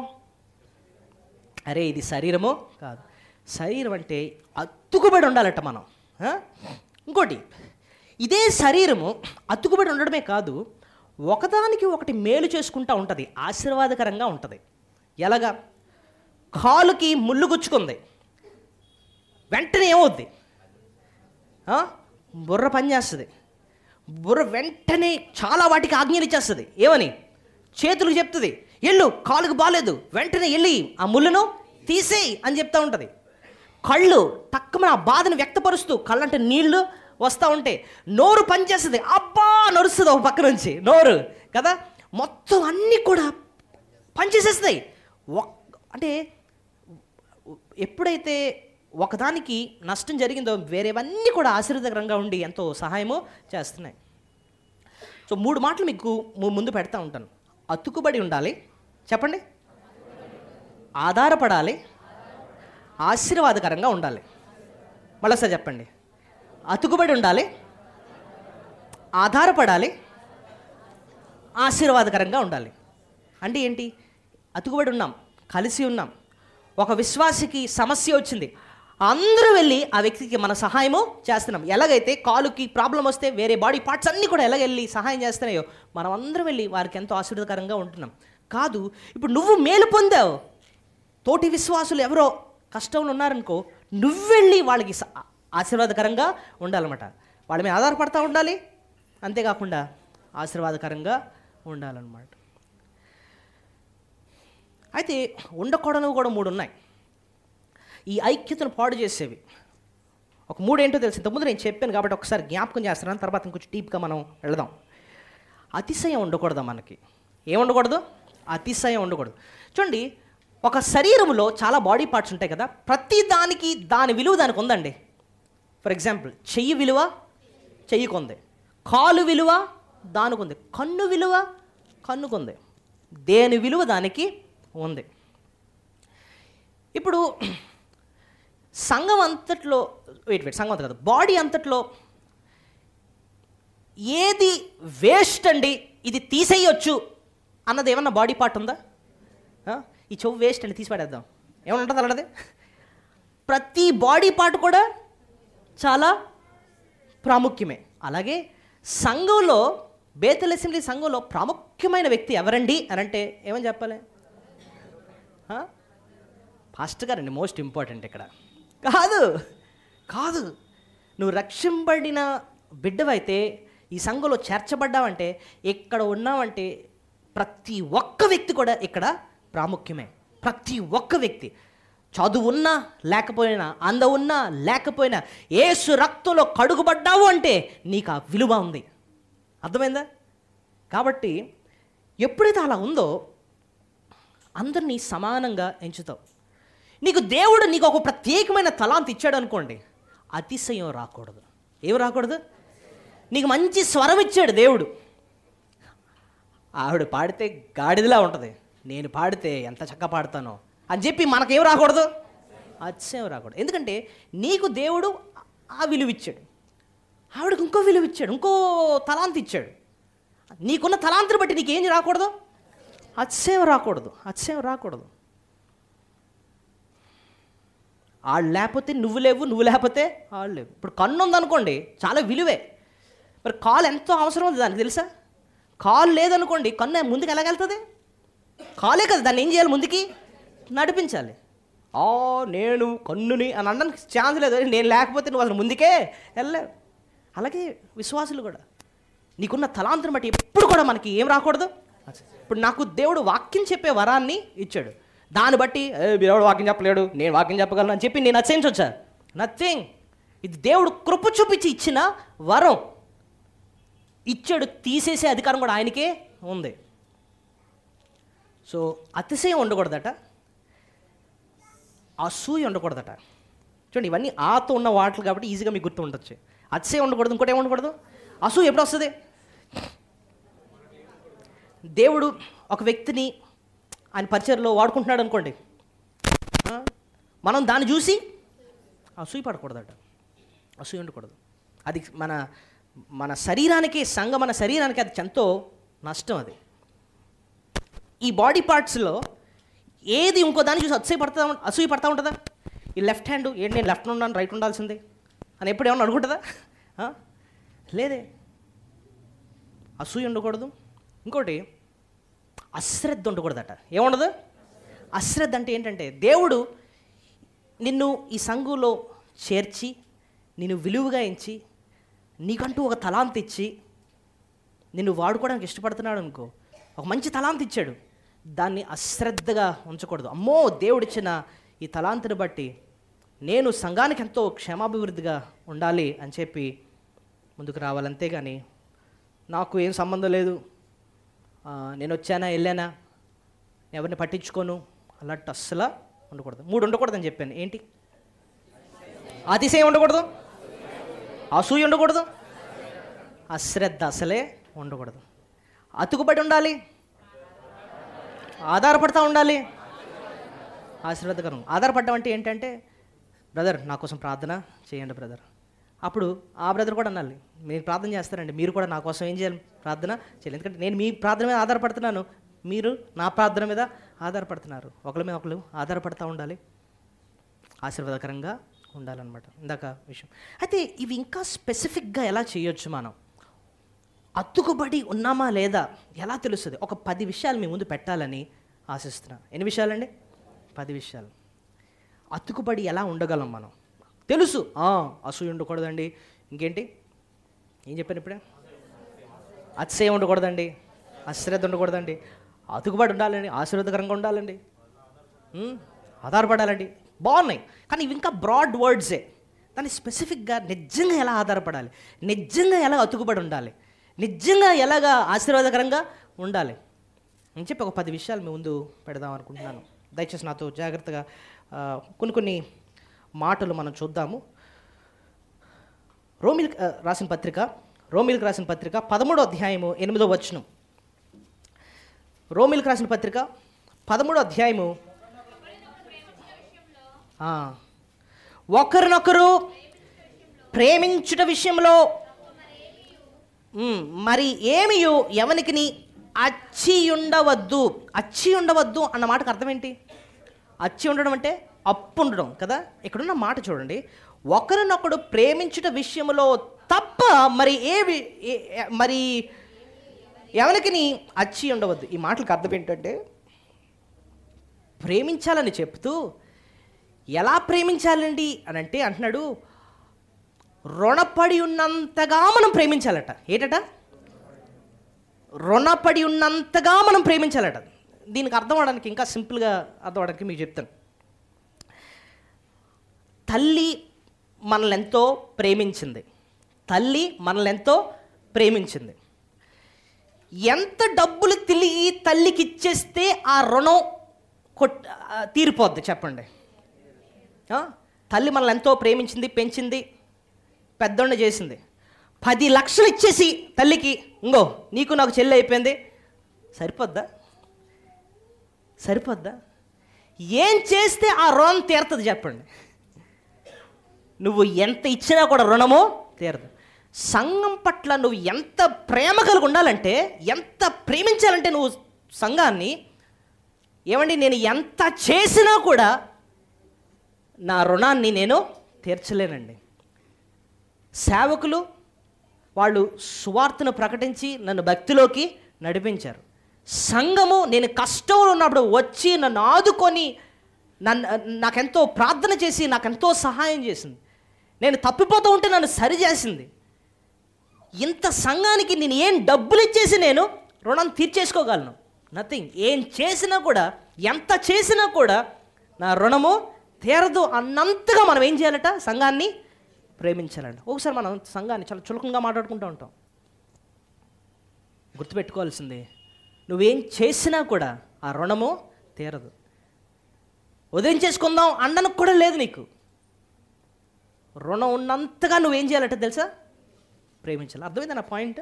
అరే ఇది శరీరము కాదు శరీరం అంటే అతుకుబడి ఉండాలట మనం ఆ? ఇంకోటి ఇదే శరీరము అతుకుబడి ఉండడమే కాదు ఒకదానికి ఒకటి మేలు చేసుకుంటూ ఉంటుంది ఆశీర్వాదకరంగా ఉంటుంది ఎలాగా కాలుకి ముళ్ళు గుచ్చుకుంది వెంటనే ఏమవుద్ది ఆ? బుర్ర పనిచేస్తుంది బుర్ర వెంటనే చాలా వాటికి ఆజ్ఞలు ఇచ్చేస్తుంది ఏమని చేతులకు చెప్తుంది ఎల్లు కాలుకు బాగాలేదు వెంటనే వెళ్ళి ఆ ముళ్ళను తీసేయి అని చెప్తా ఉంటుంది కళ్ళు తక్కువ ఆ బాధను వ్యక్తపరుస్తూ కళ్ళంటే నీళ్లు వస్తూ ఉంటాయి నోరు పనిచేస్తుంది అబ్బా నడుస్తుంది ఒక పక్క నుంచి నోరు కదా మొత్తం అన్నీ కూడా పనిచేసేస్తాయి ఒక్ అంటే ఎప్పుడైతే ఒకదానికి నష్టం జరిగిందో వేరేవన్నీ కూడా ఆశీర్వదకరంగా ఉండి ఎంతో సహాయము చేస్తున్నాయి సో మూడు మాటలు మీకు ము- ముందు పెడతా ఉంటాను అతుకుబడి ఉండాలి చెప్పండి ఆధారపడాలి ఆశీర్వాదకరంగా ఉండాలి మళ్ళొకసారి చెప్పండి అతుకుబడి ఉండాలి ఆధారపడాలి ఆశీర్వాదకరంగా ఉండాలి అంటే ఏంటి అతుకుబడి ఉన్నాం కలిసి ఉన్నాం ఒక విశ్వాసికి సమస్య వచ్చింది అందరూ వెళ్ళి ఆ వ్యక్తికి మన సహాయము చేస్తున్నాం ఎలాగైతే కాలుకి ప్రాబ్లం వస్తే వేరే బాడీ పార్ట్స్ అన్నీ కూడా ఎలాగెళ్ళి సహాయం చేస్తున్నాయో మనం అందరం వెళ్ళి వారికి ఎంతో ఆశీర్వాదకరంగా ఉంటున్నాం కాదు ఇప్పుడు నువ్వు మేలు పొందావు తోటి విశ్వాసులు ఎవరో కష్టంలో ఉన్నారనుకో నువ్వెళ్ళి వాళ్ళకి స- ఆశీర్వాదకరంగా ఉండాలన్నమాట వాళ్ళ మీద ఆధారపడతా ఉండాలి అంతేకాకుండా ఆశీర్వాదకరంగా ఉండాలన్నమాట అయితే ఉండకూడనివి కూడా మూడు ఉన్నాయి ఈ ఐక్యతను పాడు చేసేవి ఒక మూడు ఏంటో తెలుసు ఇంతకుముందు నేను చెప్పాను కాబట్టి ఒకసారి జ్ఞాపకం చేస్తున్నాను తర్వాత ఇంకొంచెం డీప్గా మనం వెళదాం అతిశయం ఉండకూడదు మనకి ఏం ఉండకూడదు అతిశయం ఉండకూడదు చూడండి ఒక శరీరంలో చాలా బాడీ పార్ట్స్ ఉంటాయి కదా ప్రతి దానికి దాని విలువ దానికి ఉందండి ఫర్ ఎగ్జాంపుల్ చెయ్యి విలువ చెయ్యికి ఉంది కాలు విలువ దానికి ఉంది కన్ను విలువ కన్నుకుంది దేని విలువ దానికి ఉంది ఇప్పుడు సంఘం అంతట్లో వెయిట్ వెయిట్ సంఘం అంత కాదు బాడీ అంతట్లో ఏది వేస్ట్ అండి ఇది తీసేయొచ్చు అన్నది ఏమన్నా బాడీ పార్ట్ ఉందా ఆ? ఈ చెవు వేస్ట్ అండి తీసి పడేద్దాం ఏమన్నా ఉంటుంది అలాంటిది ప్రతి బాడీ పార్ట్ కూడా చాలా ప్రాముఖ్యమే అలాగే సంఘంలో బేతల్ అసెంబ్లీ సంఘంలో ప్రాముఖ్యమైన వ్యక్తి ఎవరండి అని అంటే ఏమని చెప్పాలి ఆ? పాస్టర్ గారండి మోస్ట్ ఇంపార్టెంట్ ఇక్కడ కాదు కాదు నువ్వు రక్షింపబడిన బిడ్డవైతే ఈ సంఘంలో చేర్చబడ్డావంటే ఇక్కడ ఉన్నావంటే ప్రతి ఒక్క వ్యక్తి కూడా ఇక్కడ ప్రాముఖ్యమే ప్రతి ఒక్క వ్యక్తి చదువు ఉన్నా లేకపోయినా అంద ఉన్నా లేకపోయినా ఏసు రక్తంలో కడుగుబడ్డావు అంటే నీకు ఆ విలువ ఉంది అర్థమైందా కాబట్టి ఎప్పుడైతే అలా ఉందో అందరినీ సమానంగా ఎంచుతావు నీకు దేవుడు నీకు ఒక ప్రత్యేకమైన తలాంతి ఇచ్చాడు అనుకోండి అతిశయం రాకూడదు ఏం రాకూడదు నీకు మంచి స్వరం ఇచ్చాడు దేవుడు ఆవిడ పాడితే గాడిదలా ఉంటుంది నేను పాడితే ఎంత చక్కగా పాడతానో అని చెప్పి మనకేం రాకూడదు అతిశయం రాకూడదు ఎందుకంటే నీకు దేవుడు ఆ విలువ ఇచ్చాడు ఆవిడకి ఇంకో విలువ ఇచ్చాడు ఇంకో తలాంతి ఇచ్చాడు నీకున్న తలాంతిని బట్టి నీకేం రాకూడదు అతిశయం రాకూడదు అతిశయం రాకూడదు వాళ్ళు లేకపోతే నువ్వు లేవు నువ్వు లేకపోతే వాళ్ళు లేవు ఇప్పుడు కన్ను ఉందనుకోండి చాలా విలువే మరి కాలు ఎంతో అవసరం ఉంది దానికి తెలుసా కాలు లేదనుకోండి కన్ను ముందుకు ఎలాగెళ్తుంది కాలే కదా దాన్ని ఏం చేయాలి ముందుకి నడిపించాలి ఆ నేను కన్నుని అని అనడానికి ఛాన్స్ లేదు నేను లేకపోతే నువ్వు అసలు ముందుకే వెళ్ళలేవు అలాగే విశ్వాసులు కూడా నీకున్న తలాంతుని బట్టి ఎప్పుడు కూడా మనకి ఏం రాకూడదు ఇప్పుడు నాకు దేవుడు వాక్యం చెప్పే వరాన్ని ఇచ్చాడు దాన్ని బట్టి "ఏ, వీరెవడు వాక్యం చెప్పలేడు నేను వాక్యం చెప్పగలను అని చెప్పి నేను నచ్చించొచ్చా నథింగ్ ఇది దేవుడు కృప చూపించి ఇచ్చిన వరం ఇచ్చాడు తీసేసే అధికారం కూడా ఆయనకే ఉంది సో అతిశయం ఉండకూడదట అసూయ ఉండకూడదట చూడండి ఇవన్నీ ఆతో ఉన్న వాటలు కాబట్టి ఈజీగా మీకు గుర్తు ఉండొచ్చు అతిశయం ఉండకూడదు ఇంకోటి ఏమి ఉండకూడదు అసూయ ఎప్పుడు వస్తుంది దేవుడు ఒక వ్యక్తిని ఆయన పరిచయలో వాడుకుంటున్నాడు అనుకోండి ఆ, మనం దాన్ని చూసి అసూయ పడకూడదట అసూయ ఉండకూడదు అది మన మన శరీరానికి సంఘ మన శరీరానికి అది ఎంతో నష్టం అది ఈ బాడీ పార్ట్స్లో ఏది ఇంకో దాన్ని చూసి అసూయ పడతా ఉం- అసూయ పడతా ఉంటుందా ఈ లెఫ్ట్ హ్యాండ్ ఏంటి నేను లెఫ్ట్ ఉన్నాను రైట్ ఉండాల్సిందే అని ఎప్పుడు ఏమన్నా అనుకుంటుందా ఆ? లేదే అసూయ ఉండకూడదు ఇంకోటి అశ్రద్ధ ఉండకూడదట ఏముండదు అశ్రద్ధ అంటే ఏంటంటే దేవుడు నిన్ను ఈ సంఘంలో చేర్చి నిన్ను విలువగా ఎంచి నీకంటూ ఒక తలాంత ఇచ్చి నిన్ను వాడుకోవడానికి ఇష్టపడుతున్నాడు అనుకో ఒక మంచి తలాంత ఇచ్చాడు దాన్ని అశ్రద్ధగా ఉంచకూడదు అమ్మో దేవుడిచ్చిన ఈ తలాంతిని బట్టి నేను సంఘానికి ఎంతో క్షేమాభివృద్ధిగా ఉండాలి అని చెప్పి ముందుకు రావాలి అంతేగాని నాకు ఏం సంబంధం లేదు ఆ, నేను వచ్చానా వెళ్ళానా ఎవరిని పట్టించుకోను అలాంటి అస్సలు ఉండకూడదు మూడు ఉండకూడదని చెప్పాను ఏంటి అతిశయం ఉండకూడదు అసూయ ఉండకూడదు అశ్రద్ధ అసలే ఉండకూడదు అతుకుబడి ఉండాలి ఆధారపడతా ఉండాలి ఆశీర్వాదకరం ఆధారపడడం అంటే ఏంటంటే బ్రదర్ నా కోసం ప్రార్థన చేయండి బ్రదర్ అప్పుడు ఆ బ్రదర్ కూడా అనాలి మీరు ప్రార్థన చేస్తారండి మీరు కూడా నా కోసం ఏం చేయాలి ప్రార్థన చేయాలి ఎందుకంటే నేను మీ ప్రార్థన మీద ఆధారపడుతున్నాను మీరు నా ప్రార్థన మీద ఆధారపడుతున్నారు ఒకరి మీద ఒకరు ఆధారపడతా ఉండాలి ఆశీర్వాదకరంగా ఉండాలన్నమాట ఇందాక విషయం అయితే ఇవి ఇంకా స్పెసిఫిక్గా ఎలా చేయొచ్చు మనం అతుకుబడి ఉన్నామా లేదా ఎలా తెలుస్తుంది ఒక పది విషయాలు మీ ముందు పెట్టాలని ఆశిస్తున్నాను ఎన్ని విషయాలండి పది విషయాలు అతుకుబడి ఎలా ఉండగలం మనం తెలుసు ఆ, అసూయ ఉండకూడదండి ఇంకేంటి ఏం చెప్పాను ఇప్పుడే అతిశయం ఉండకూడదండి అశ్రద్ధ ఉండకూడదండి అతుకుబడి ఉండాలండి ఆశీర్వాదకరంగా ఉండాలండి ఉమ్, ఆధారపడాలండి బాగున్నాయి కానీ ఇవి ఇంకా బ్రాడ్ వర్డ్సే దాన్ని స్పెసిఫిక్గా నిజంగా ఎలా ఆధారపడాలి నిజంగా ఎలా అతుకుబడి ఉండాలి నిజంగా ఎలాగా ఆశీర్వాదకరంగా ఉండాలి అని చెప్పి ఒక పది విషయాలు మీ ముందు పెడదాం అనుకుంటున్నాను దయచేసి నాతో జాగ్రత్తగా ఆ, కొన్ని కొన్ని మాటలు మనం చూద్దాము రోమిల్ ఆ, రాసిన పత్రిక రోమిల్కి రాసిన పత్రిక పదమూడో అధ్యాయము ఎనిమిదో వచనం రోమిల్కి రాసిన పత్రిక పదమూడో అధ్యాయము ఆ, ఒకరినొకరు ప్రేమించుట విషయంలో ఉమ్, మరి ఏమియు ఎవనికిని అచ్చి ఉండవద్దు అచ్చి ఉండవద్దు అన్న మాటకు అర్థం ఏంటి అచ్చి ఉండడం అంటే అప్పు ఉండడం కదా ఇక్కడున్న మాట చూడండి ఒకరినొకడు ప్రేమించుట విషయంలో తప్ప మరి ఏ వి- ఏ- ఏ- మరి ఎవరికిని అచ్చి ఉండవద్దు ఈ మాటలకు అర్థం ఏంటంటే ప్రేమించాలని చెప్తూ ఎలా ప్రేమించాలండి అని అంటే అంటున్నాడు రుణపడి ఉన్నంతగా మనం ప్రేమించాలట ఏటట రుణపడి ఉన్నంతగా మనం ప్రేమించాలట దీనికి అర్థం అవడానికి ఇంకా సింపుల్గా అర్థం అవడానికి మీకు చెప్తాను తల్లి మనల్ని ఎంతో ప్రేమించింది తల్లి మనల్ని ఎంతో ప్రేమించింది ఎంత డబ్బులు తిరిగి తల్లికి ఇచ్చేస్తే ఆ రుణం కొట్ ఆ, తీరిపోద్ది చెప్పండి ఆ? తల్లి మనల్ని ఎంతో ప్రేమించింది పెంచింది పెద్దోడిని చేసింది పది లక్షలు ఇచ్చేసి తల్లికి ఇంగో నీకు నాకు చెల్లి అయిపోయింది సరిపోద్దా సరిపోద్దా ఏం చేస్తే ఆ రుణం తీరుతుంది చెప్పండి నువ్వు ఎంత ఇచ్చినా కూడా రుణము తీరదు సంఘం పట్ల నువ్వు ఎంత ప్రేమ కలిగి ఉండాలంటే ఎంత ప్రేమించాలంటే నువ్వు సంఘాన్ని ఏమండి నేను ఎంత చేసినా కూడా నా రుణాన్ని నేను తీర్చలేనండి సేవకులు వాళ్ళు సువార్తను ప్రకటించి నన్ను భక్తిలోకి నడిపించారు సంఘము నేను కష్టంలో ఉన్నప్పుడు వచ్చి నన్ను ఆదుకొని నన్ను నాకెంతో ప్రార్థన చేసి నాకెంతో సహాయం చేసింది నేను తప్పిపోతూ ఉంటే నన్ను సరిచేసింది ఇంత సంఘానికి నేను ఏం డబ్బులు ఇచ్చేసి నేను రుణం తీర్చేసుకోగలను నథింగ్ ఏం చేసినా కూడా ఎంత చేసినా కూడా నా రుణము తీరదు అన్నంతగా మనం ఏం చేయాలట సంఘాన్ని ప్రేమించాలంట ఒకసారి మనం సంఘాన్ని చాలా చులకంగా మాట్లాడుకుంటూ ఉంటాం గుర్తుపెట్టుకోవాల్సింది నువ్వేం చేసినా కూడా ఆ రుణము తీరదు ఉదయం చేసుకుందాం అన్నకు కూడా లేదు నీకు రుణం ఉన్నంతగా నువ్వేం చేయాలంటే తెలుసా ప్రేమించాలి అర్థమైందా నా పాయింట్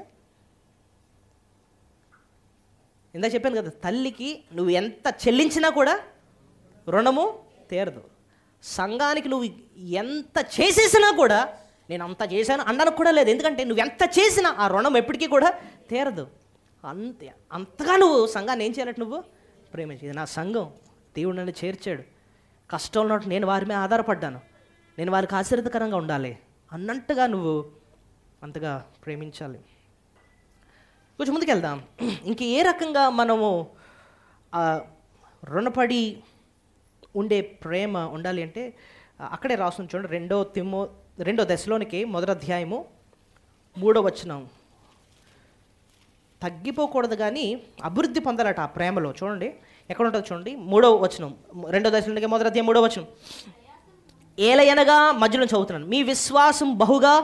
ఇందా చెప్పాను కదా తల్లికి నువ్వు ఎంత చెల్లించినా కూడా రుణము తీరదు సంఘానికి నువ్వు ఎంత చేసేసినా కూడా నేను అంత చేశాను అన్నకు కూడా లేదు ఎందుకంటే నువ్వు ఎంత చేసినా ఆ రుణం ఎప్పటికీ కూడా తీరదు అంత అంతగా నువ్వు సంఘాన్ని ఏం చేయాలంటే నువ్వు ప్రేమించి ఇది నా సంఘం దేవుడు నన్ను చేర్చాడు కష్టంలో ఉన్నట్టు నేను వారి మీద ఆధారపడ్డాను నేను వారికి ఆశీర్వదకరంగా ఉండాలి అన్నట్టుగా నువ్వు అంతగా ప్రేమించాలి కొంచెం ముందుకు వెళ్దాం ఇంక ఏ రకంగా మనము ఆ, రుణపడి ఉండే ప్రేమ ఉండాలి అంటే ఆ, అక్కడే రాసిన చూడండి రెండో తిమ్మో రెండో దశలోనికి మొదటి అధ్యాయము మూడో వచనం తగ్గిపోకూడదు కానీ అభివృద్ధి పొందాలట ఆ ప్రేమలో చూడండి ఎక్కడ ఉంటుంది చూడండి మూడో వచనం రెండో దశలోనికి మొదటి అధ్యాయం మూడో వచనం ఏలయనగా మధ్యలో చదువుతున్నాను మీ విశ్వాసం బహుగా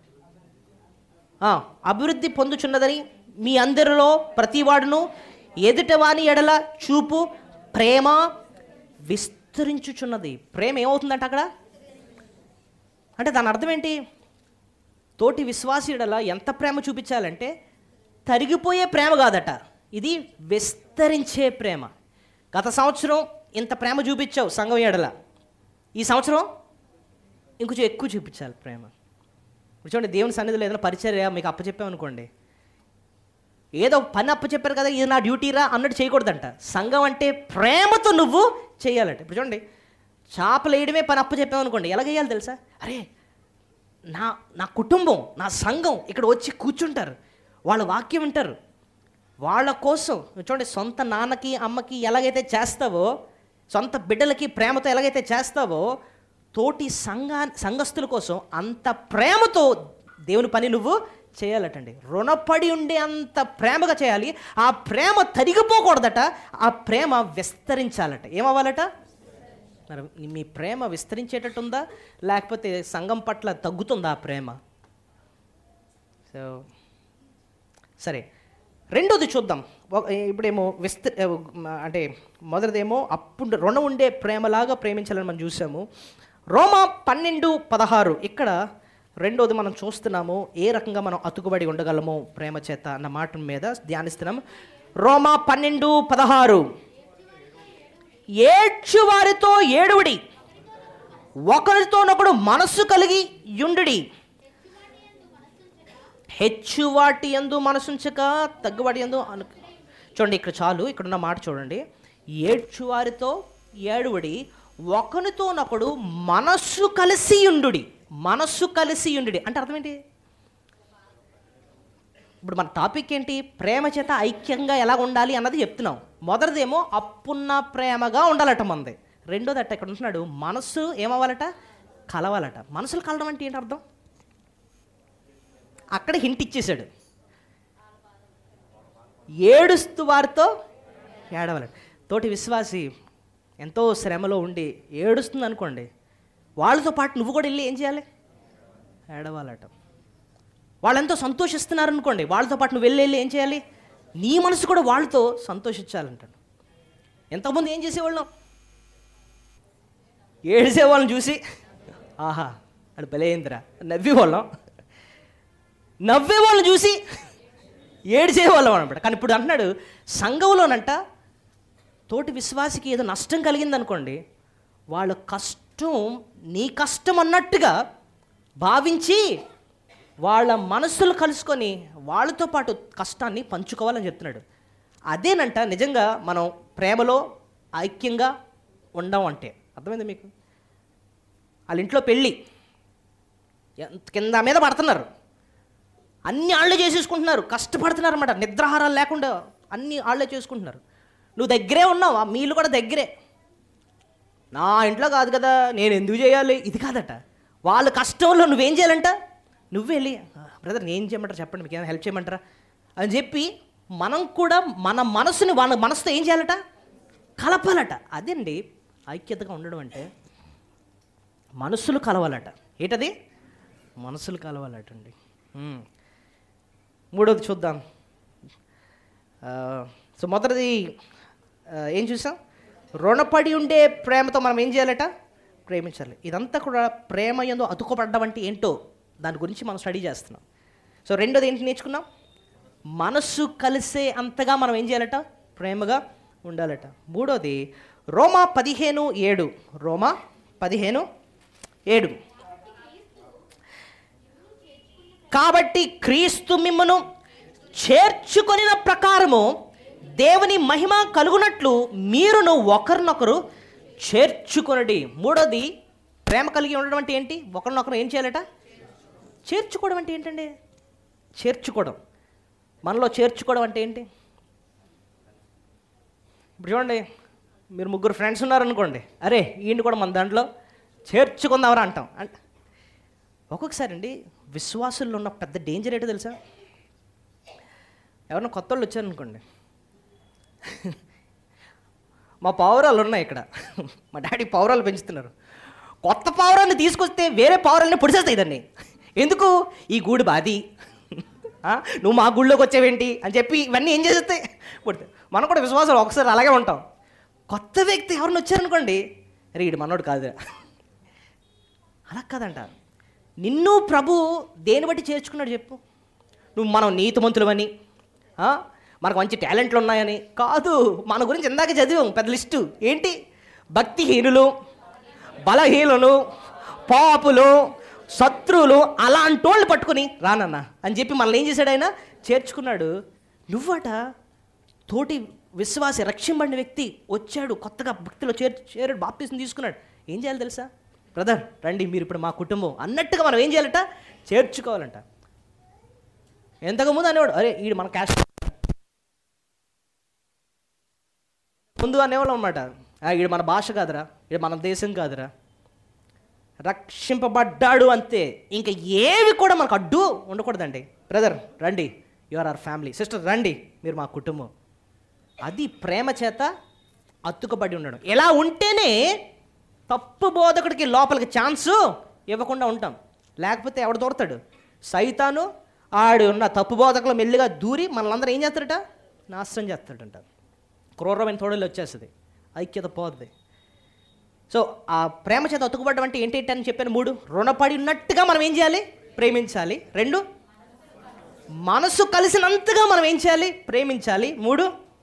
ఆ, అభివృద్ధి పొందుచున్నదని మీ అందరిలో ప్రతివాడును ఎదుటవాని ఎడల చూపు ప్రేమ విస్తరించుచున్నది ప్రేమ ఏమవుతుందంట అక్కడ అంటే దాని అర్థం ఏంటి తోటి విశ్వాసి ఎడల ఎంత ప్రేమ చూపించాలంటే తరిగిపోయే ప్రేమ కాదట ఇది విస్తరించే ప్రేమ గత సంవత్సరం ఇంత ప్రేమ చూపించావు సంఘం ఎడల ఈ సంవత్సరం ఇంకొంచెం ఎక్కువ చూపించాలి ప్రేమ ఇప్పుడు చూడండి దేవుని సన్నిధిలో ఏదైనా పరిచర్య మీకు అప్పచెప్పామనుకోండి ఏదో పని అప్పచెప్పారు కదా ఇది నా డ్యూటీ రా అన్నట్టు చేయకూడదంట సంఘం అంటే ప్రేమతో నువ్వు చేయాలంట ఇప్పుడు చూడండి చేపలు వేయడమే పని అప్పచెప్పామనుకోండి ఎలా చేయాలి తెలుసా అరే నా నా కుటుంబం నా సంఘం ఇక్కడ వచ్చి కూర్చుంటారు వాళ్ళ వాక్యం వింటారు వాళ్ళ కోసం చూడండి సొంత నాన్నకి అమ్మకి ఎలాగైతే చేస్తావో సొంత బిడ్డలకి ప్రేమతో ఎలాగైతే చేస్తావో తోటి సంఘ సంఘస్థుల కోసం అంత ప్రేమతో దేవుని పని నువ్వు చేయాలటండి రుణపడి ఉండే అంత ప్రేమగా చేయాలి ఆ ప్రేమ తరిగిపోకూడదట ఆ ప్రేమ విస్తరించాలట ఏమవ్వాలట మరి మీ ప్రేమ విస్తరించేటట్టుందా లేకపోతే సంఘం పట్ల తగ్గుతుందా ఆ ప్రేమ సో సరే రెండోది చూద్దాం ఒక- ఇప్పుడేమో విస్త అంటే మొదటిదేమో అప్పుడు రుణం ఉండే ప్రేమలాగా ప్రేమించాలని మనం చూసాము రోమా పన్నెండు పదహారు ఇక్కడ రెండోది మనం చూస్తున్నాము ఏ రకంగా మనం అతుకుబడి ఉండగలము ప్రేమ చేత అన్న మాట మీద ధ్యానిస్తున్నాము రోమా పన్నెండు పదహారు ఏడ్చు వారితో ఏడువుడి ఒకరితోనొకడు మనస్సు కలిగి యుండుడి హెచ్చు వాటి ఎందు మనసుంచక తగ్గువాటి ఎందు అను చూడండి ఇక్కడ చాలు ఇక్కడ ఉన్న మాట చూడండి ఏడ్చు వారితో ఏడువడి ఒకరితోనొకడు మనస్సు కలిసి ఉండుడి మనస్సు కలిసి ఉండుడి అంటే అర్థం ఏంటి ఇప్పుడు మన టాపిక్ ఏంటి ప్రేమ చేత ఐక్యంగా ఎలా ఉండాలి అన్నది చెప్తున్నాం మొదటిదేమో అప్పున్న ప్రేమగా ఉండాలట మంది రెండోది అట్ట ఇక్కడ ఉంటున్నాడు మనస్సు ఏమవ్వాలట కలవాలట మనసులు కలవడం అంటే ఏంటి అర్థం అక్కడ హింట్ ఇచ్చేశాడు ఏడుస్తూ వారితో ఏడవాలండి తోటి విశ్వాసి ఎంతో శ్రమలో ఉండి ఏడుస్తుంది అనుకోండి వాళ్ళతో పాటు నువ్వు కూడా వెళ్ళి ఏం చేయాలి ఏడవాలట వాళ్ళు ఎంతో సంతోషిస్తున్నారు అనుకోండి వాళ్ళతో పాటు నువ్వు వెళ్ళి వెళ్ళి ఏం చేయాలి నీ మనసు కూడా వాళ్ళతో సంతోషించాలంటాడు ఎంతమంది ఏం చేసేవాళ్ళం ఏడిసే వాళ్ళని చూసి ఆహా అది బలేంద్రా నవ్వేవాళ్ళం నవ్వే వాళ్ళని చూసి ఏడిచేవాళ్ళం అనమాట కానీ ఇప్పుడు అంటున్నాడు సంఘంలోనంట తోటి విశ్వాసికి ఏదో నష్టం కలిగిందనుకోండి వాళ్ళ కష్టం నీ కష్టం అన్నట్టుగా భావించి వాళ్ళ మనస్సులు కలుసుకొని వాళ్ళతో పాటు కష్టాన్ని పంచుకోవాలని చెప్తున్నాడు అదేనంట నిజంగా మనం ప్రేమలో ఐక్యంగా ఉండం అంటే అర్థమైంది మీకు వాళ్ళ ఇంట్లో పెళ్ళి ఎంత- కింద మీద పడుతున్నారు అన్ని ఆళ్ళే చేసేసుకుంటున్నారు కష్టపడుతున్నారు అనమాట నిద్రాహారాలు లేకుండా అన్ని ఆళ్ళే చేసుకుంటున్నారు నువ్వు దగ్గరే ఉన్నావు ఆ మీలు కూడా దగ్గరే నా ఇంట్లో కాదు కదా నేను ఎందుకు చేయాలి ఇది కాదట వాళ్ళ కష్టంలో నువ్వేం చేయాలంట నువ్వు వెళ్ళి బ్రదర్ నేను చేయమంటారా చెప్పండి మీకు ఏమైనా హెల్ప్ చేయమంటారా అని చెప్పి మనం కూడా మన మనసుని వాళ్ళ మనసుతో ఏం చేయాలట కలపాలట అదండి ఐక్యతగా ఉండడం అంటే మనసులు కలవాలట ఏంటది మనసులు కలవాలట అండి ఉమ్. మూడోది చూద్దాం ఆ, సో మొదటిది ఆ, ఏం చూసాం రుణపడి ఉండే ప్రేమతో మనం ఏం చేయాలట ప్రేమించాలి ఇదంతా కూడా ప్రేమ ఎందు అతుకోపడ్డం అంటే ఏంటో దాని గురించి మనం స్టడీ చేస్తున్నాం సో రెండోది ఏంటి నేర్చుకున్నాం మనస్సు కలిసే అంతగా మనం ఏం చేయాలట ప్రేమగా ఉండాలట మూడోది రోమా పదిహేను ఏడు రోమా పదిహేను ఏడు కాబట్టి క్రీస్తు మిమ్మను చేర్చుకొనిన ప్రకారము దేవుని మహిమ కలుగునట్లు మీరును ఒకరినొకరు చేర్చుకొనడి మూడోది ప్రేమ కలిగి ఉండడం అంటే ఏంటి ఒకరినొకరు ఏం చేయాలట చేర్చుకోవడం అంటే ఏంటండి చేర్చుకోవడం మనలో చేర్చుకోవడం అంటే ఏంటి ఇప్పుడు చూడండి మీరు ముగ్గురు ఫ్రెండ్స్ ఉన్నారనుకోండి అరే ఈయన కూడా మన దాంట్లో చేర్చుకుందామరా అంటాం అంట ఒక్కొక్కసారి అండి విశ్వాసుల్లో ఉన్న పెద్ద డేంజర్ ఏంటో తెలుసా ఎవరన్నా కొత్త వాళ్ళు వచ్చారనుకోండి మా పావురాలు ఉన్నాయి ఇక్కడ మా డాడీ పావురాలు పెంచుతున్నారు కొత్త పావురాన్ని తీసుకొస్తే వేరే పావురాలని పొడిచేస్తాయి దాన్ని ఎందుకు ఈ గూడు బాది ఆ, నువ్వు మా గుళ్ళోకి వచ్చావేంటి అని చెప్పి ఇవన్నీ ఏం చేస్తాయి పుడితే మనం కూడా విశ్వాసాలు ఒకసారి అలాగే ఉంటాం కొత్త వ్యక్తి ఎవరిని వచ్చారనుకోండి అరే ఈడు మనోడు కాదు అలా కాదంట నిన్ను ప్రభు దేని బట్టి చేర్చుకున్నాడు చెప్పు నువ్వు మనం నీతిమంతులమని ఆ? మనకు మంచి టాలెంట్లు ఉన్నాయని కాదు మన గురించి ఇందాక చదివాం పెద్ద లిస్టు ఏంటి భక్తిహీనులు బలహీనులు పాపులు శత్రువులు అలాంటి వాళ్ళు పట్టుకుని రానన్న అని చెప్పి మనల్ని ఏం చేశాడు ఆయన చేర్చుకున్నాడు నువ్వట తోటి విశ్వాసి రక్షింపడిన వ్యక్తి వచ్చాడు కొత్తగా భక్తిలో చేర్ చేరాడు బాప్తీసం తీసుకున్నాడు ఏం చేయాలి తెలుసా బ్రదర్ రండి మీరు ఇప్పుడు మా కుటుంబం అన్నట్టుగా మనం ఏం చేయాలట చేర్చుకోవాలంట ఎంతకుముందు అనేవాడు అరే ఈడు మన క్యాస్ట్ ముందు అనేవాళ్ళం అనమాట ఈడు మన భాష కాదురా ఈడు మన దేశం కాదురా రక్షింపబడ్డాడు అంతే ఇంకా ఏవి కూడా మనకు అడ్డు ఉండకూడదండి బ్రదర్ రండి you are our family sister రండి మీరు మా కుటుంబం అది ప్రేమ చేత అత్తుకబడి ఉండడం ఎలా ఉంటేనే తప్పు బోధకుడికి లోపలికి ఛాన్సు ఇవ్వకుండా ఉంటాం లేకపోతే ఎవడు దూరతాడు సైతాను ఆడు ఉన్న తప్పు బోధకులు మెల్లిగా దూరి మనల్ని ఏం చేస్తాడట నాశనం చేస్తాడంట క్రూరమైన తోడలు వచ్చేస్తుంది ఐక్యత పోద్ది సో ఆ ప్రేమ చేత అతుకుపడడం అంటే ఏంటి అని చెప్పాను మూడు రుణపడి ఉన్నట్టుగా మనం ఏం చేయాలి ప్రేమించాలి రెండు మనసు కలిసినంతగా మనం ఏం చేయాలి ప్రేమించాలి మూడు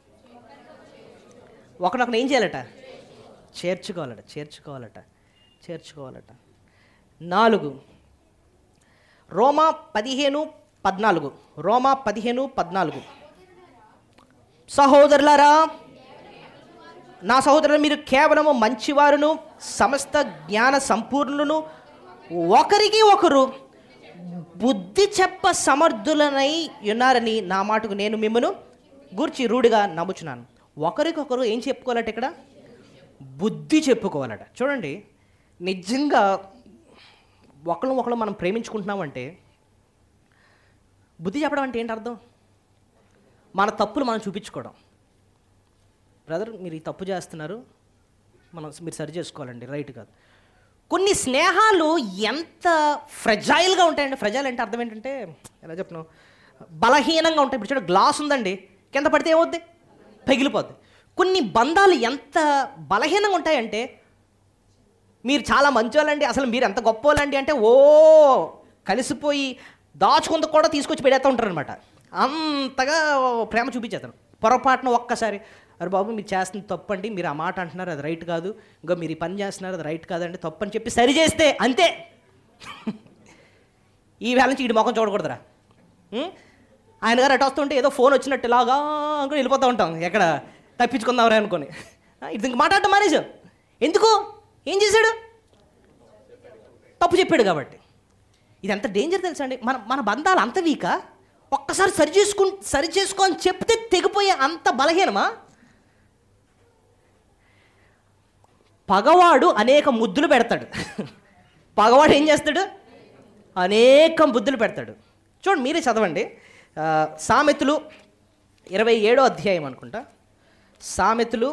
ఒకనొకరు ఏం చేయాలట చేర్చుకోవాలట చేర్చుకోవాలట చేర్చుకోవాలట నాలుగు రోమా పదిహేను పద్నాలుగు రోమా పదిహేను పద్నాలుగు సహోదరులారా నా సహోదరులు మీరు కేవలము మంచివారును సమస్త జ్ఞాన సంపూర్ణులను ఒకరికి ఒకరు బుద్ధి చెప్ప సమర్థులనై ఉన్నారని నా మాటకు నేను మిమ్మను గూర్చి రూఢిగా నమ్ముచున్నాను ఒకరికొకరు ఏం చెప్పుకోవాలట ఇక్కడ బుద్ధి చెప్పుకోవాలట చూడండి నిజంగా ఒకళ్ళు ఒకళ్ళు మనం ప్రేమించుకుంటున్నామంటే బుద్ధి చెప్పడం అంటే ఏంటి అర్థం మన తప్పులు మనం చూపించుకోవడం బ్రదర్ మీరు ఈ తప్పు చేస్తున్నారు మనం మీరు సరి చేసుకోవాలండి రైట్ కాదు కొన్ని స్నేహాలు ఎంత ఫ్రెజైల్గా ఉంటాయండి ఫ్రెజైల్ అంటే అర్థం ఏంటంటే ఎలా చెప్పను బలహీనంగా ఉంటాయి ఇప్పుడు చూడండి గ్లాస్ ఉందండి కింద పడితే ఏమవుద్ది పగిలిపోద్ది కొన్ని బంధాలు ఎంత బలహీనంగా ఉంటాయంటే మీరు చాలా మంచోళ్ళండి అసలు మీరు ఎంత గొప్పోళ్ళండి అంటే ఓ కలిసిపోయి దాచుకుందుకు కూడా తీసుకొచ్చి పెడేస్తూ ఉంటారనమాట అంతగా ప్రేమ చూపించేస్తాను పొరపాటున ఒక్కసారి అరే బాబు మీరు చేస్తుంది తప్పు అండి మీరు ఆ మాట అంటున్నారు అది రైట్ కాదు ఇంకా మీరు ఈ పని చేస్తున్నారు అది రైట్ కాదండి తప్పు అని చెప్పి సరి చేస్తే అంతే ఈ వేళ నుంచి ఇటు ముఖం చూడకూడదురా ఉం? ఆయన గారు అటు వస్తుంటే ఏదో ఫోన్ వచ్చినట్టు ఇలాగా అనుకుని వెళ్ళిపోతూ ఉంటాం ఎక్కడ తప్పించుకుందామరా అనుకొని ఆ, ఇది ఇంక మాట్లాడటం మానేసాం ఎందుకు ఏం చేశాడు తప్పు చెప్పాడు కాబట్టి ఇది ఎంత డేంజర్ తెలుసా అండి మన మన బంధాలు అంత వీకా ఒక్కసారి సరి చేసుకు సరి చేసుకో అని చెప్తే తెగిపోయే అంత బలహీనమా పగవాడు అనేక ముద్దులు పెడతాడు పగవాడు ఏం చేస్తాడు అనేక ముద్దులు పెడతాడు చూడండి మీరే చదవండి ఆ, సామెతలు ఇరవై ఏడో అధ్యాయం అనుకుంటా సామెతలు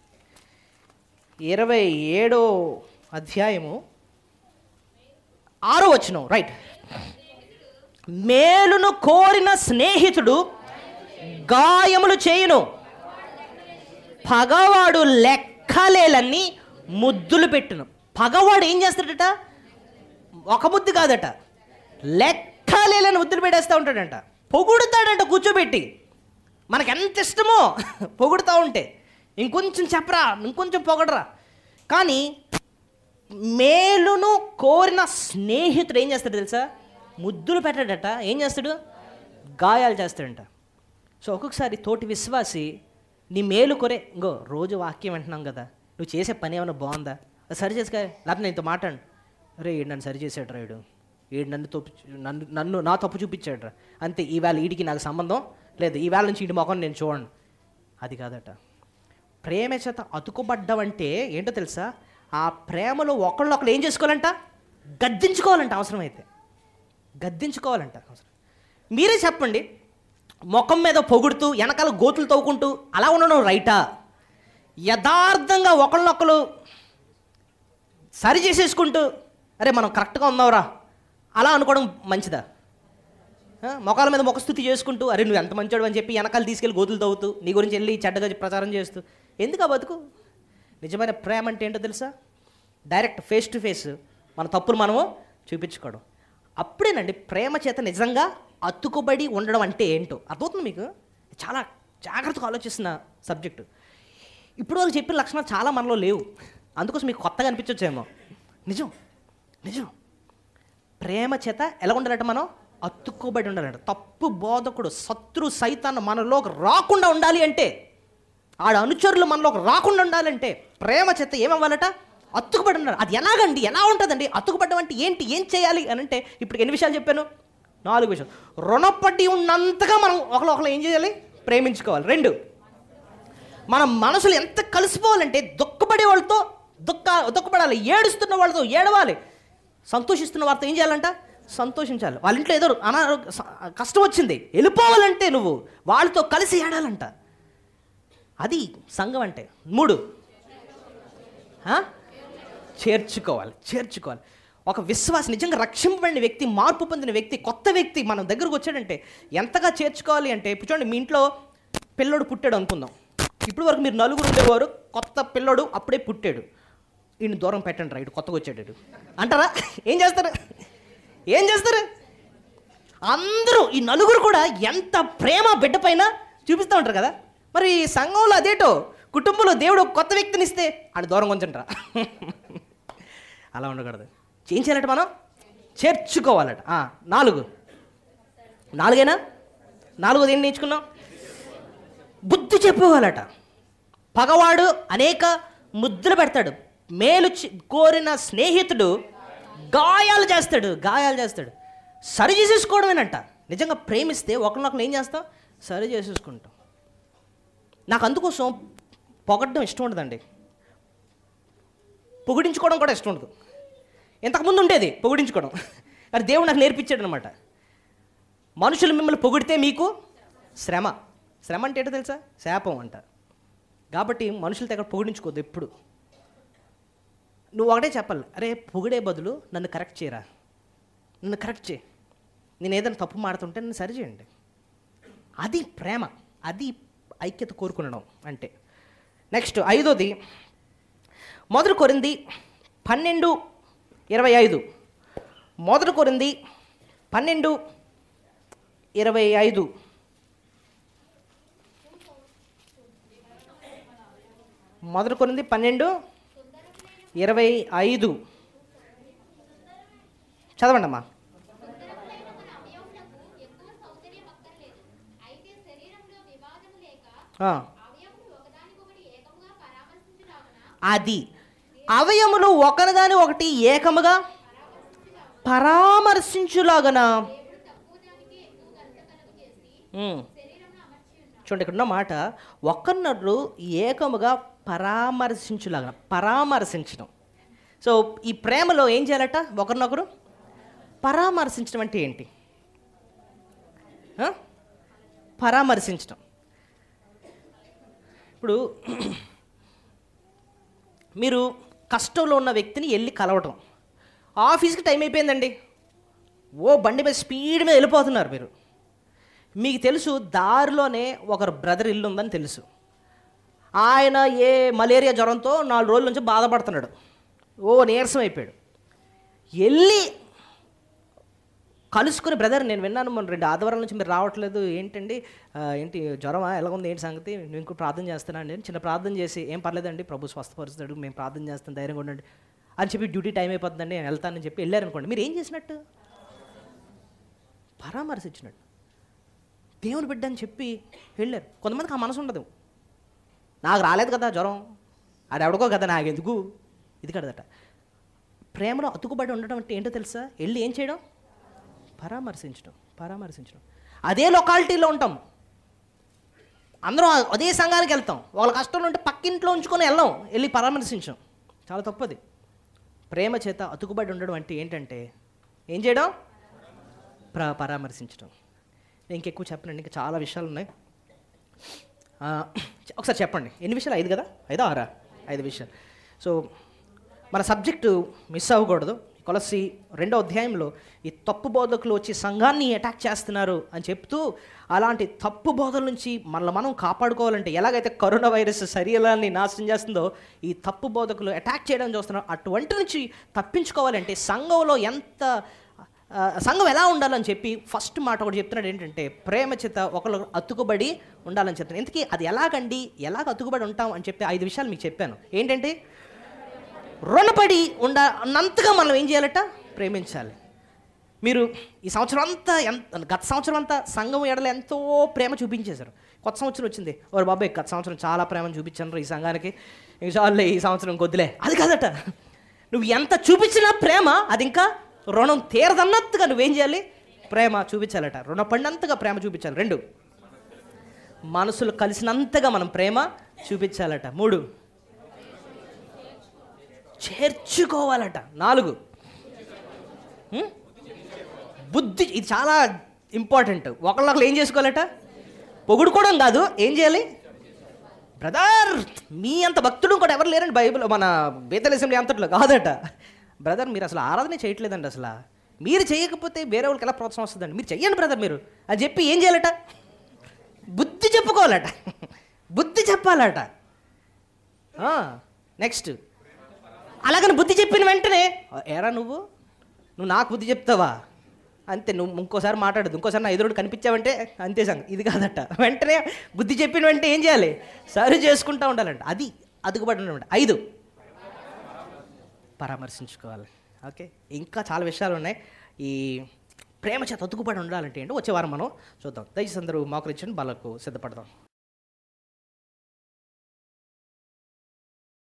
ఇరవై ఏడో అధ్యాయము ఆరో వచనం రైట్ మేలును కోరిన స్నేహితుడు గాయములు చేయును పగవాడు లెక్కలేలన్నీ ముద్దులు పెట్టును పగవాడు ఏం చేస్తాడట ఒక ముద్దు కాదట లెక్కలేలని ముద్దులు పెట్టేస్తూ ఉంటాడంట పొగుడుతాడంట కూర్చోబెట్టి మనకి ఎంత ఇష్టమో పొగుడుతూ ఉంటే ఇంకొంచెం చెప్పరా ఇంకొంచెం పొగడరా కానీ మేలును కోరిన స్నేహితుడు ఏం చేస్తాడు తెలుసా ముద్దులు పెట్టాడట ఏం చేస్తాడు గాయాలు చేస్తాడంట సో ఒక్కొక్కసారి తోటి విశ్వాసి నీ మేలు కొరే ఇంకో రోజు వాక్యం వింటున్నాం కదా నువ్వు చేసే పని ఏమైనా బాగుందా అది సరి చేసుకో లేకపోతే నేను ఇంత మాట్లాడు రే ఈడు నన్ను సరి చేసాడు రాయుడు ఈడు నన్ను తప్పు నన్ను నన్ను నా తప్పు చూపించాడు అంతే ఈవేళ ఈడికి నాకు సంబంధం లేదు ఈవేళ నుంచి ఈడి మొఖం నేను చూడండి అది కాదట ప్రేమ చేత అతుకుబడ్డం అంటే ఏంటో తెలుసా ఆ ప్రేమలో ఒకళ్ళు ఒకళ్ళు ఏం చేసుకోవాలంట గద్దించుకోవాలంట అవసరమైతే గద్దించుకోవాలంట అవసరం మీరే చెప్పండి ముఖం మీద పొగుడుతూ వెనకాల గోతులు తవ్వుకుంటూ అలా ఉండడం రైటా యథార్థంగా ఒకళ్ళొకళ్ళు సరి చేసేసుకుంటూ అరే మనం కరెక్ట్గా ఉన్నావురా అలా అనుకోవడం మంచిదా ఆ, మొఖాల మీద ముఖస్థుతి చేసుకుంటూ అరే నువ్వు ఎంత మంచోడు అని చెప్పి వెనకాల తీసుకెళ్ళి గోతులు తవ్వుతూ నీ గురించి వెళ్ళి చెడ్డగా ప్రచారం చేస్తూ ఎందుకు ఆ బతుకు నిజమైన ప్రేమ అంటే ఏంటో తెలుసా డైరెక్ట్ ఫేస్ టు ఫేస్ మన తప్పులు మనము చూపించుకోవడం అప్పుడేనండి ప్రేమ చేత నిజంగా అతుకుబడి ఉండడం అంటే ఏంటో అర్థమవుతుంది మీకు చాలా జాగ్రత్తగా ఆలోచిస్తున్న సబ్జెక్టు ఇప్పుడు వరకు చెప్పిన లక్షణాలు చాలా మనలో లేవు అందుకోసం మీకు కొత్తగా అనిపించవచ్చేమో నిజం నిజం ప్రేమ చేత ఎలా ఉండాలంటే మనం అతుక్కోబడి ఉండాలంట తప్పు బోధకుడు శత్రు సైతాన్ని మనలోకి రాకుండా ఉండాలి అంటే ఆడ అనుచరులు మనలోకి రాకుండా ఉండాలంటే ప్రేమ చేత ఏమవ్వాలట అతుకుబడి ఉండాలి అది ఎలాగండి ఎలా ఉంటుందండి అతుకుబడ్డం అంటే ఏంటి ఏం చేయాలి అని అంటే ఇప్పుడు ఎన్ని విషయాలు చెప్పాను నాలుగు విషయాలు రుణపడి ఉన్నంతగా మనం ఒకరు ఒకరు ఏం చేయాలి ప్రేమించుకోవాలి రెండు మన మనసులు ఎంత కలిసిపోవాలంటే దుఃఖపడే వాళ్ళతో దుఃఖ దుఃఖపడాలి ఏడుస్తున్న వాళ్ళతో ఏడవాలి సంతోషిస్తున్న వారితో ఏం చేయాలంట సంతోషించాలి వాళ్ళ ఇంట్లో ఏదో అనారోగ్య స- కష్టం వచ్చింది వెళ్ళిపోవాలంటే నువ్వు వాళ్ళతో కలిసి ఏడాలంట అది సంఘం అంటే మూడు ఆ? చేర్చుకోవాలి చేర్చుకోవాలి ఒక విశ్వాస నిజంగా రక్షింపబడిన వ్యక్తి మార్పు పొందిన వ్యక్తి కొత్త వ్యక్తి మన దగ్గరకు వచ్చాడంటే ఎంతగా చేర్చుకోవాలి అంటే ఇప్పుడు చూడండి మీ ఇంట్లో పిల్లోడు పుట్టాడు అనుకుందాం ఇప్పుడు వరకు మీరు నలుగురు ఉండేవారు కొత్త పిల్లోడు అప్పుడే పుట్టాడు ఈయన దూరం పెట్టండి రైట్ కొత్తగా వచ్చాడు ఈడు. అంటారా ఏం చేస్తారు ఏం చేస్తారు అందరూ ఈ నలుగురు కూడా ఎంత ప్రేమ బిడ్డ పైన చూపిస్తూ ఉంటారు కదా మరి సంఘంలో అదేటో కుటుంబంలో దేవుడు ఒక కొత్త వ్యక్తిని ఇస్తే ఆడు దూరం కొంచెంట్రా అలా ఉండకూడదు ఏం చేయాలంట మనం చేర్చుకోవాలట ఆ, నాలుగు నాలుగేనా నాలుగోది ఏం నేర్చుకున్నాం బుద్ధి చెప్పేవాళ్ళట పగవాడు అనేక ముద్రలు పెడతాడు మేలు చి- కోరిన స్నేహితుడు గాయాలు చేస్తాడు గాయాలు చేస్తాడు సరి చేసేసుకోవడమేనంట నిజంగా ప్రేమిస్తే ఒకరినొకరు ఏం చేస్తాం సరి చేసేసుకుంటాం నాకు అందుకోసం పొగడ్డం ఇష్టం ఉండదండి పొగిడించుకోవడం కూడా ఇష్టం ఉండదు ఇంతకుముందు ఉండేది పొగిడించుకోవడం కానీ దేవుడు నాకు నేర్పించాడు అనమాట మనుషులు మిమ్మల్ని పొగిడితే మీకు శ్రమ శ్రమ అంటే ఏంటో తెలుసా శాపం అంట కాబట్టి మనుషుల దగ్గర పొగిడించుకోవద్దు ఎప్పుడు నువ్వు ఒకటే చెప్పాలి అరే పొగిడే బదులు నన్ను కరెక్ట్ చేయరా నన్ను కరెక్ట్ చేయి నేను ఏదైనా తప్పు మాడుతుంటే నన్ను సరి చేయండి అది ప్రేమ అది ఐక్యత కోరుకునడం అంటే నెక్స్ట్ ఐదోది మొదటి కొరింది పన్నెండు ఇరవై ఐదు మొదటి కొరింది పన్నెండు ఇరవై ఐదు మొదటి కొరింది పన్నెండు ఇరవై ఐదు చదవండి అమ్మా సుందరములైన మన అవయవులకు ఎక్కువ సౌకర్యం అక్కర్లేదు అయితే శరీరంలో విభాగము లేక ఆ, అవయములు ఒకదానికొకటి ఏకముగా పరామర్శించులాగున అది అవయములు ఒకరిదాని ఒకటి ఏకముగా పరామర్శించులాగన దేవుడు తక్కువ దానికి ఎక్కువ ఘనత కలుగు చేసి ఉమ్. శరీరమును అమర్చి ఉన్నాడు చూడండి ఇక్కడ ఉన్న మాట ఒక్కరినొకరు ఏకముగా పరామర్శించులాగా పరామర్శించడం సో ఈ ప్రేమలో ఏం చేయాలట ఒకరినొకరు పరామర్శించడం అంటే ఏంటి ఆ? పరామర్శించడం ఇప్పుడు మీరు కష్టంలో ఉన్న వ్యక్తిని వెళ్ళి కలవటం ఆఫీస్కి టైం అయిపోయిందండి ఓ బండి మీద స్పీడ్ మీద వెళ్ళిపోతున్నారు మీరు మీకు తెలుసు దారిలోనే ఒకరు బ్రదర్ ఇల్లు ఉందని తెలుసు ఆయన ఏ మలేరియా జ్వరంతో నాలుగు రోజుల నుంచి బాధపడుతున్నాడు ఓ నీరసం అయిపోయాడు వెళ్ళి కలుసుకుని బ్రదర్ నేను విన్నాను మొన్న రెండు ఆదివారాల నుంచి మీరు రావట్లేదు ఏంటండి ఆ, ఏంటి జ్వరమా ఎలా ఉంది ఏంటి సంగతి నేను ఇంకో ప్రార్థన చేస్తున్నాను నేను చిన్న ప్రార్థన చేసి ఏం పర్లేదండి ప్రభు స్వస్థపరుస్తాడు మేము ప్రార్థన చేస్తాం ధైర్యంగా ఉండండి అని చెప్పి డ్యూటీ టైం అయిపోతుందండి నేను వెళ్తానని చెప్పి వెళ్ళారనుకోండి మీరు ఏం చేసినట్టు పరామర్శించినట్టు దేవుని బిడ్డ అని చెప్పి వెళ్ళారు కొంతమందికి ఆ మనసు ఉండదు నాకు రాలేదు కదా జ్వరం అది ఎవడికో కదా నాకెందుకు ఇది కదట ప్రేమలో అతుకుబడి ఉండడం అంటే ఏంటో తెలుసా వెళ్ళి ఏం చేయడం పరామర్శించడం పరామర్శించడం అదే లొకాలిటీలో ఉంటాం అందరం అదే సంఘానికి వెళ్తాం వాళ్ళ కష్టంలో ఉంటే పక్కింట్లో ఉంచుకొని వెళ్ళాం వెళ్ళి పరామర్శించాం చాలా తప్పది ప్రేమ చేత అతుకుబడి ఉండడం అంటే ఏంటంటే ఏం చేయడం ప్ర పరామర్శించడం నేను ఇంకెక్కువ చెప్పనండి ఇంకా చాలా విషయాలు ఉన్నాయి ఆ, ఒకసారి చెప్పండి ఎన్ని విషయాలు ఐదు కదా ఐదా ఆరా ఐదు విషయాలు సో మన సబ్జెక్టు మిస్ అవ్వకూడదు కొలసి రెండో అధ్యాయంలో ఈ తప్పు బోధకులు వచ్చి సంఘాన్ని అటాక్ చేస్తున్నారు అని చెప్తూ అలాంటి తప్పు బోధల నుంచి మనల్ని మనం కాపాడుకోవాలంటే ఎలాగైతే కరోనా వైరస్ శరీరాన్ని నాశనం చేస్తుందో ఈ తప్పు బోధకులు అటాక్ చేయడం చూస్తున్నారు అటువంటి నుంచి తప్పించుకోవాలంటే సంఘంలో ఎంత ఆ, సంఘం ఎలా ఉండాలని చెప్పి ఫస్ట్ మాట ఒకటి చెప్తున్నాడు ఏంటంటే ప్రేమ చేత ఒకరు అతుకుబడి ఉండాలని చెప్తున్నాను ఇంతకీ అది ఎలాగండి ఎలాగ అతుకుబడి ఉంటాం అని చెప్పి ఐదు విషయాలు మీకు చెప్పాను ఏంటంటే రుణపడి ఉండ అన్నంతగా మనం ఏం చేయాలట ప్రేమించాలి మీరు ఈ సంవత్సరం అంతా ఎంత గత సంవత్సరం అంతా సంఘం ఎడల ఎంతో ప్రేమ చూపించేశారు కొత్త సంవత్సరం వచ్చింది ఓరు బాబాయ్ గత సంవత్సరం చాలా ప్రేమను చూపించాను ఈ సంఘానికి ఇంక చాలులే ఈ సంవత్సరం కొద్దిలే అది కాదట నువ్వు ఎంత చూపించినా ప్రేమ అది ఇంకా రుణం తీరదన్నట్టుగా నువ్వేం చేయాలి ప్రేమ చూపించాలట రుణపడినంతగా ప్రేమ చూపించాలి రెండు మనసులు కలిసినంతగా మనం ప్రేమ చూపించాలట మూడు చేర్చుకోవాలట నాలుగు హ్మ్? బుద్ధి ఇది చాలా ఇంపార్టెంట్ ఒకళ్ళొకరు ఏం చేసుకోవాలట పొగుడుకోవడం కాదు ఏం చేయాలి బ్రదర్ మీ అంత భక్తుడు కూడా ఎవరు లేరండి బైబిల్ మన బేతల అసెంబ్లీ అంతట్లో కాదట బ్రదర్ మీరు అసలు ఆరాధన చేయట్లేదండి అసలు మీరు చేయకపోతే వేరే వాళ్ళకి ఎలా ప్రోత్సాహం వస్తుందండి మీరు చెయ్యండి బ్రదర్ మీరు అని చెప్పి ఏం చేయాలట బుద్ధి చెప్పుకోవాలట బుద్ధి చెప్పాలట నెక్స్ట్ అలాగని బుద్ధి చెప్పిన వెంటనే ఎరా నువ్వు నువ్వు నాకు బుద్ధి చెప్తావా అంతే నువ్వు ఇంకోసారి మాట్లాడదు ఇంకోసారి నా ఎదురుడు కనిపించావంటే అంతే సంగతి ఇది కాదట వెంటనే బుద్ధి చెప్పిన వెంటనే ఏం చేయాలి సరి చేసుకుంటా ఉండాలంట అది అదుగుబడి ఉండమంట ఐదు పరామర్శించుకోవాలి ఓకే ఇంకా చాలా విషయాలు ఉన్నాయి ఈ ప్రేమ చేత అతుకుబడి ఉండాలంటే ఏంటో వచ్చే వారం మనం చూద్దాం దయచేసి అందరూ మోకరించండి బాలకు సిద్ధపడదాం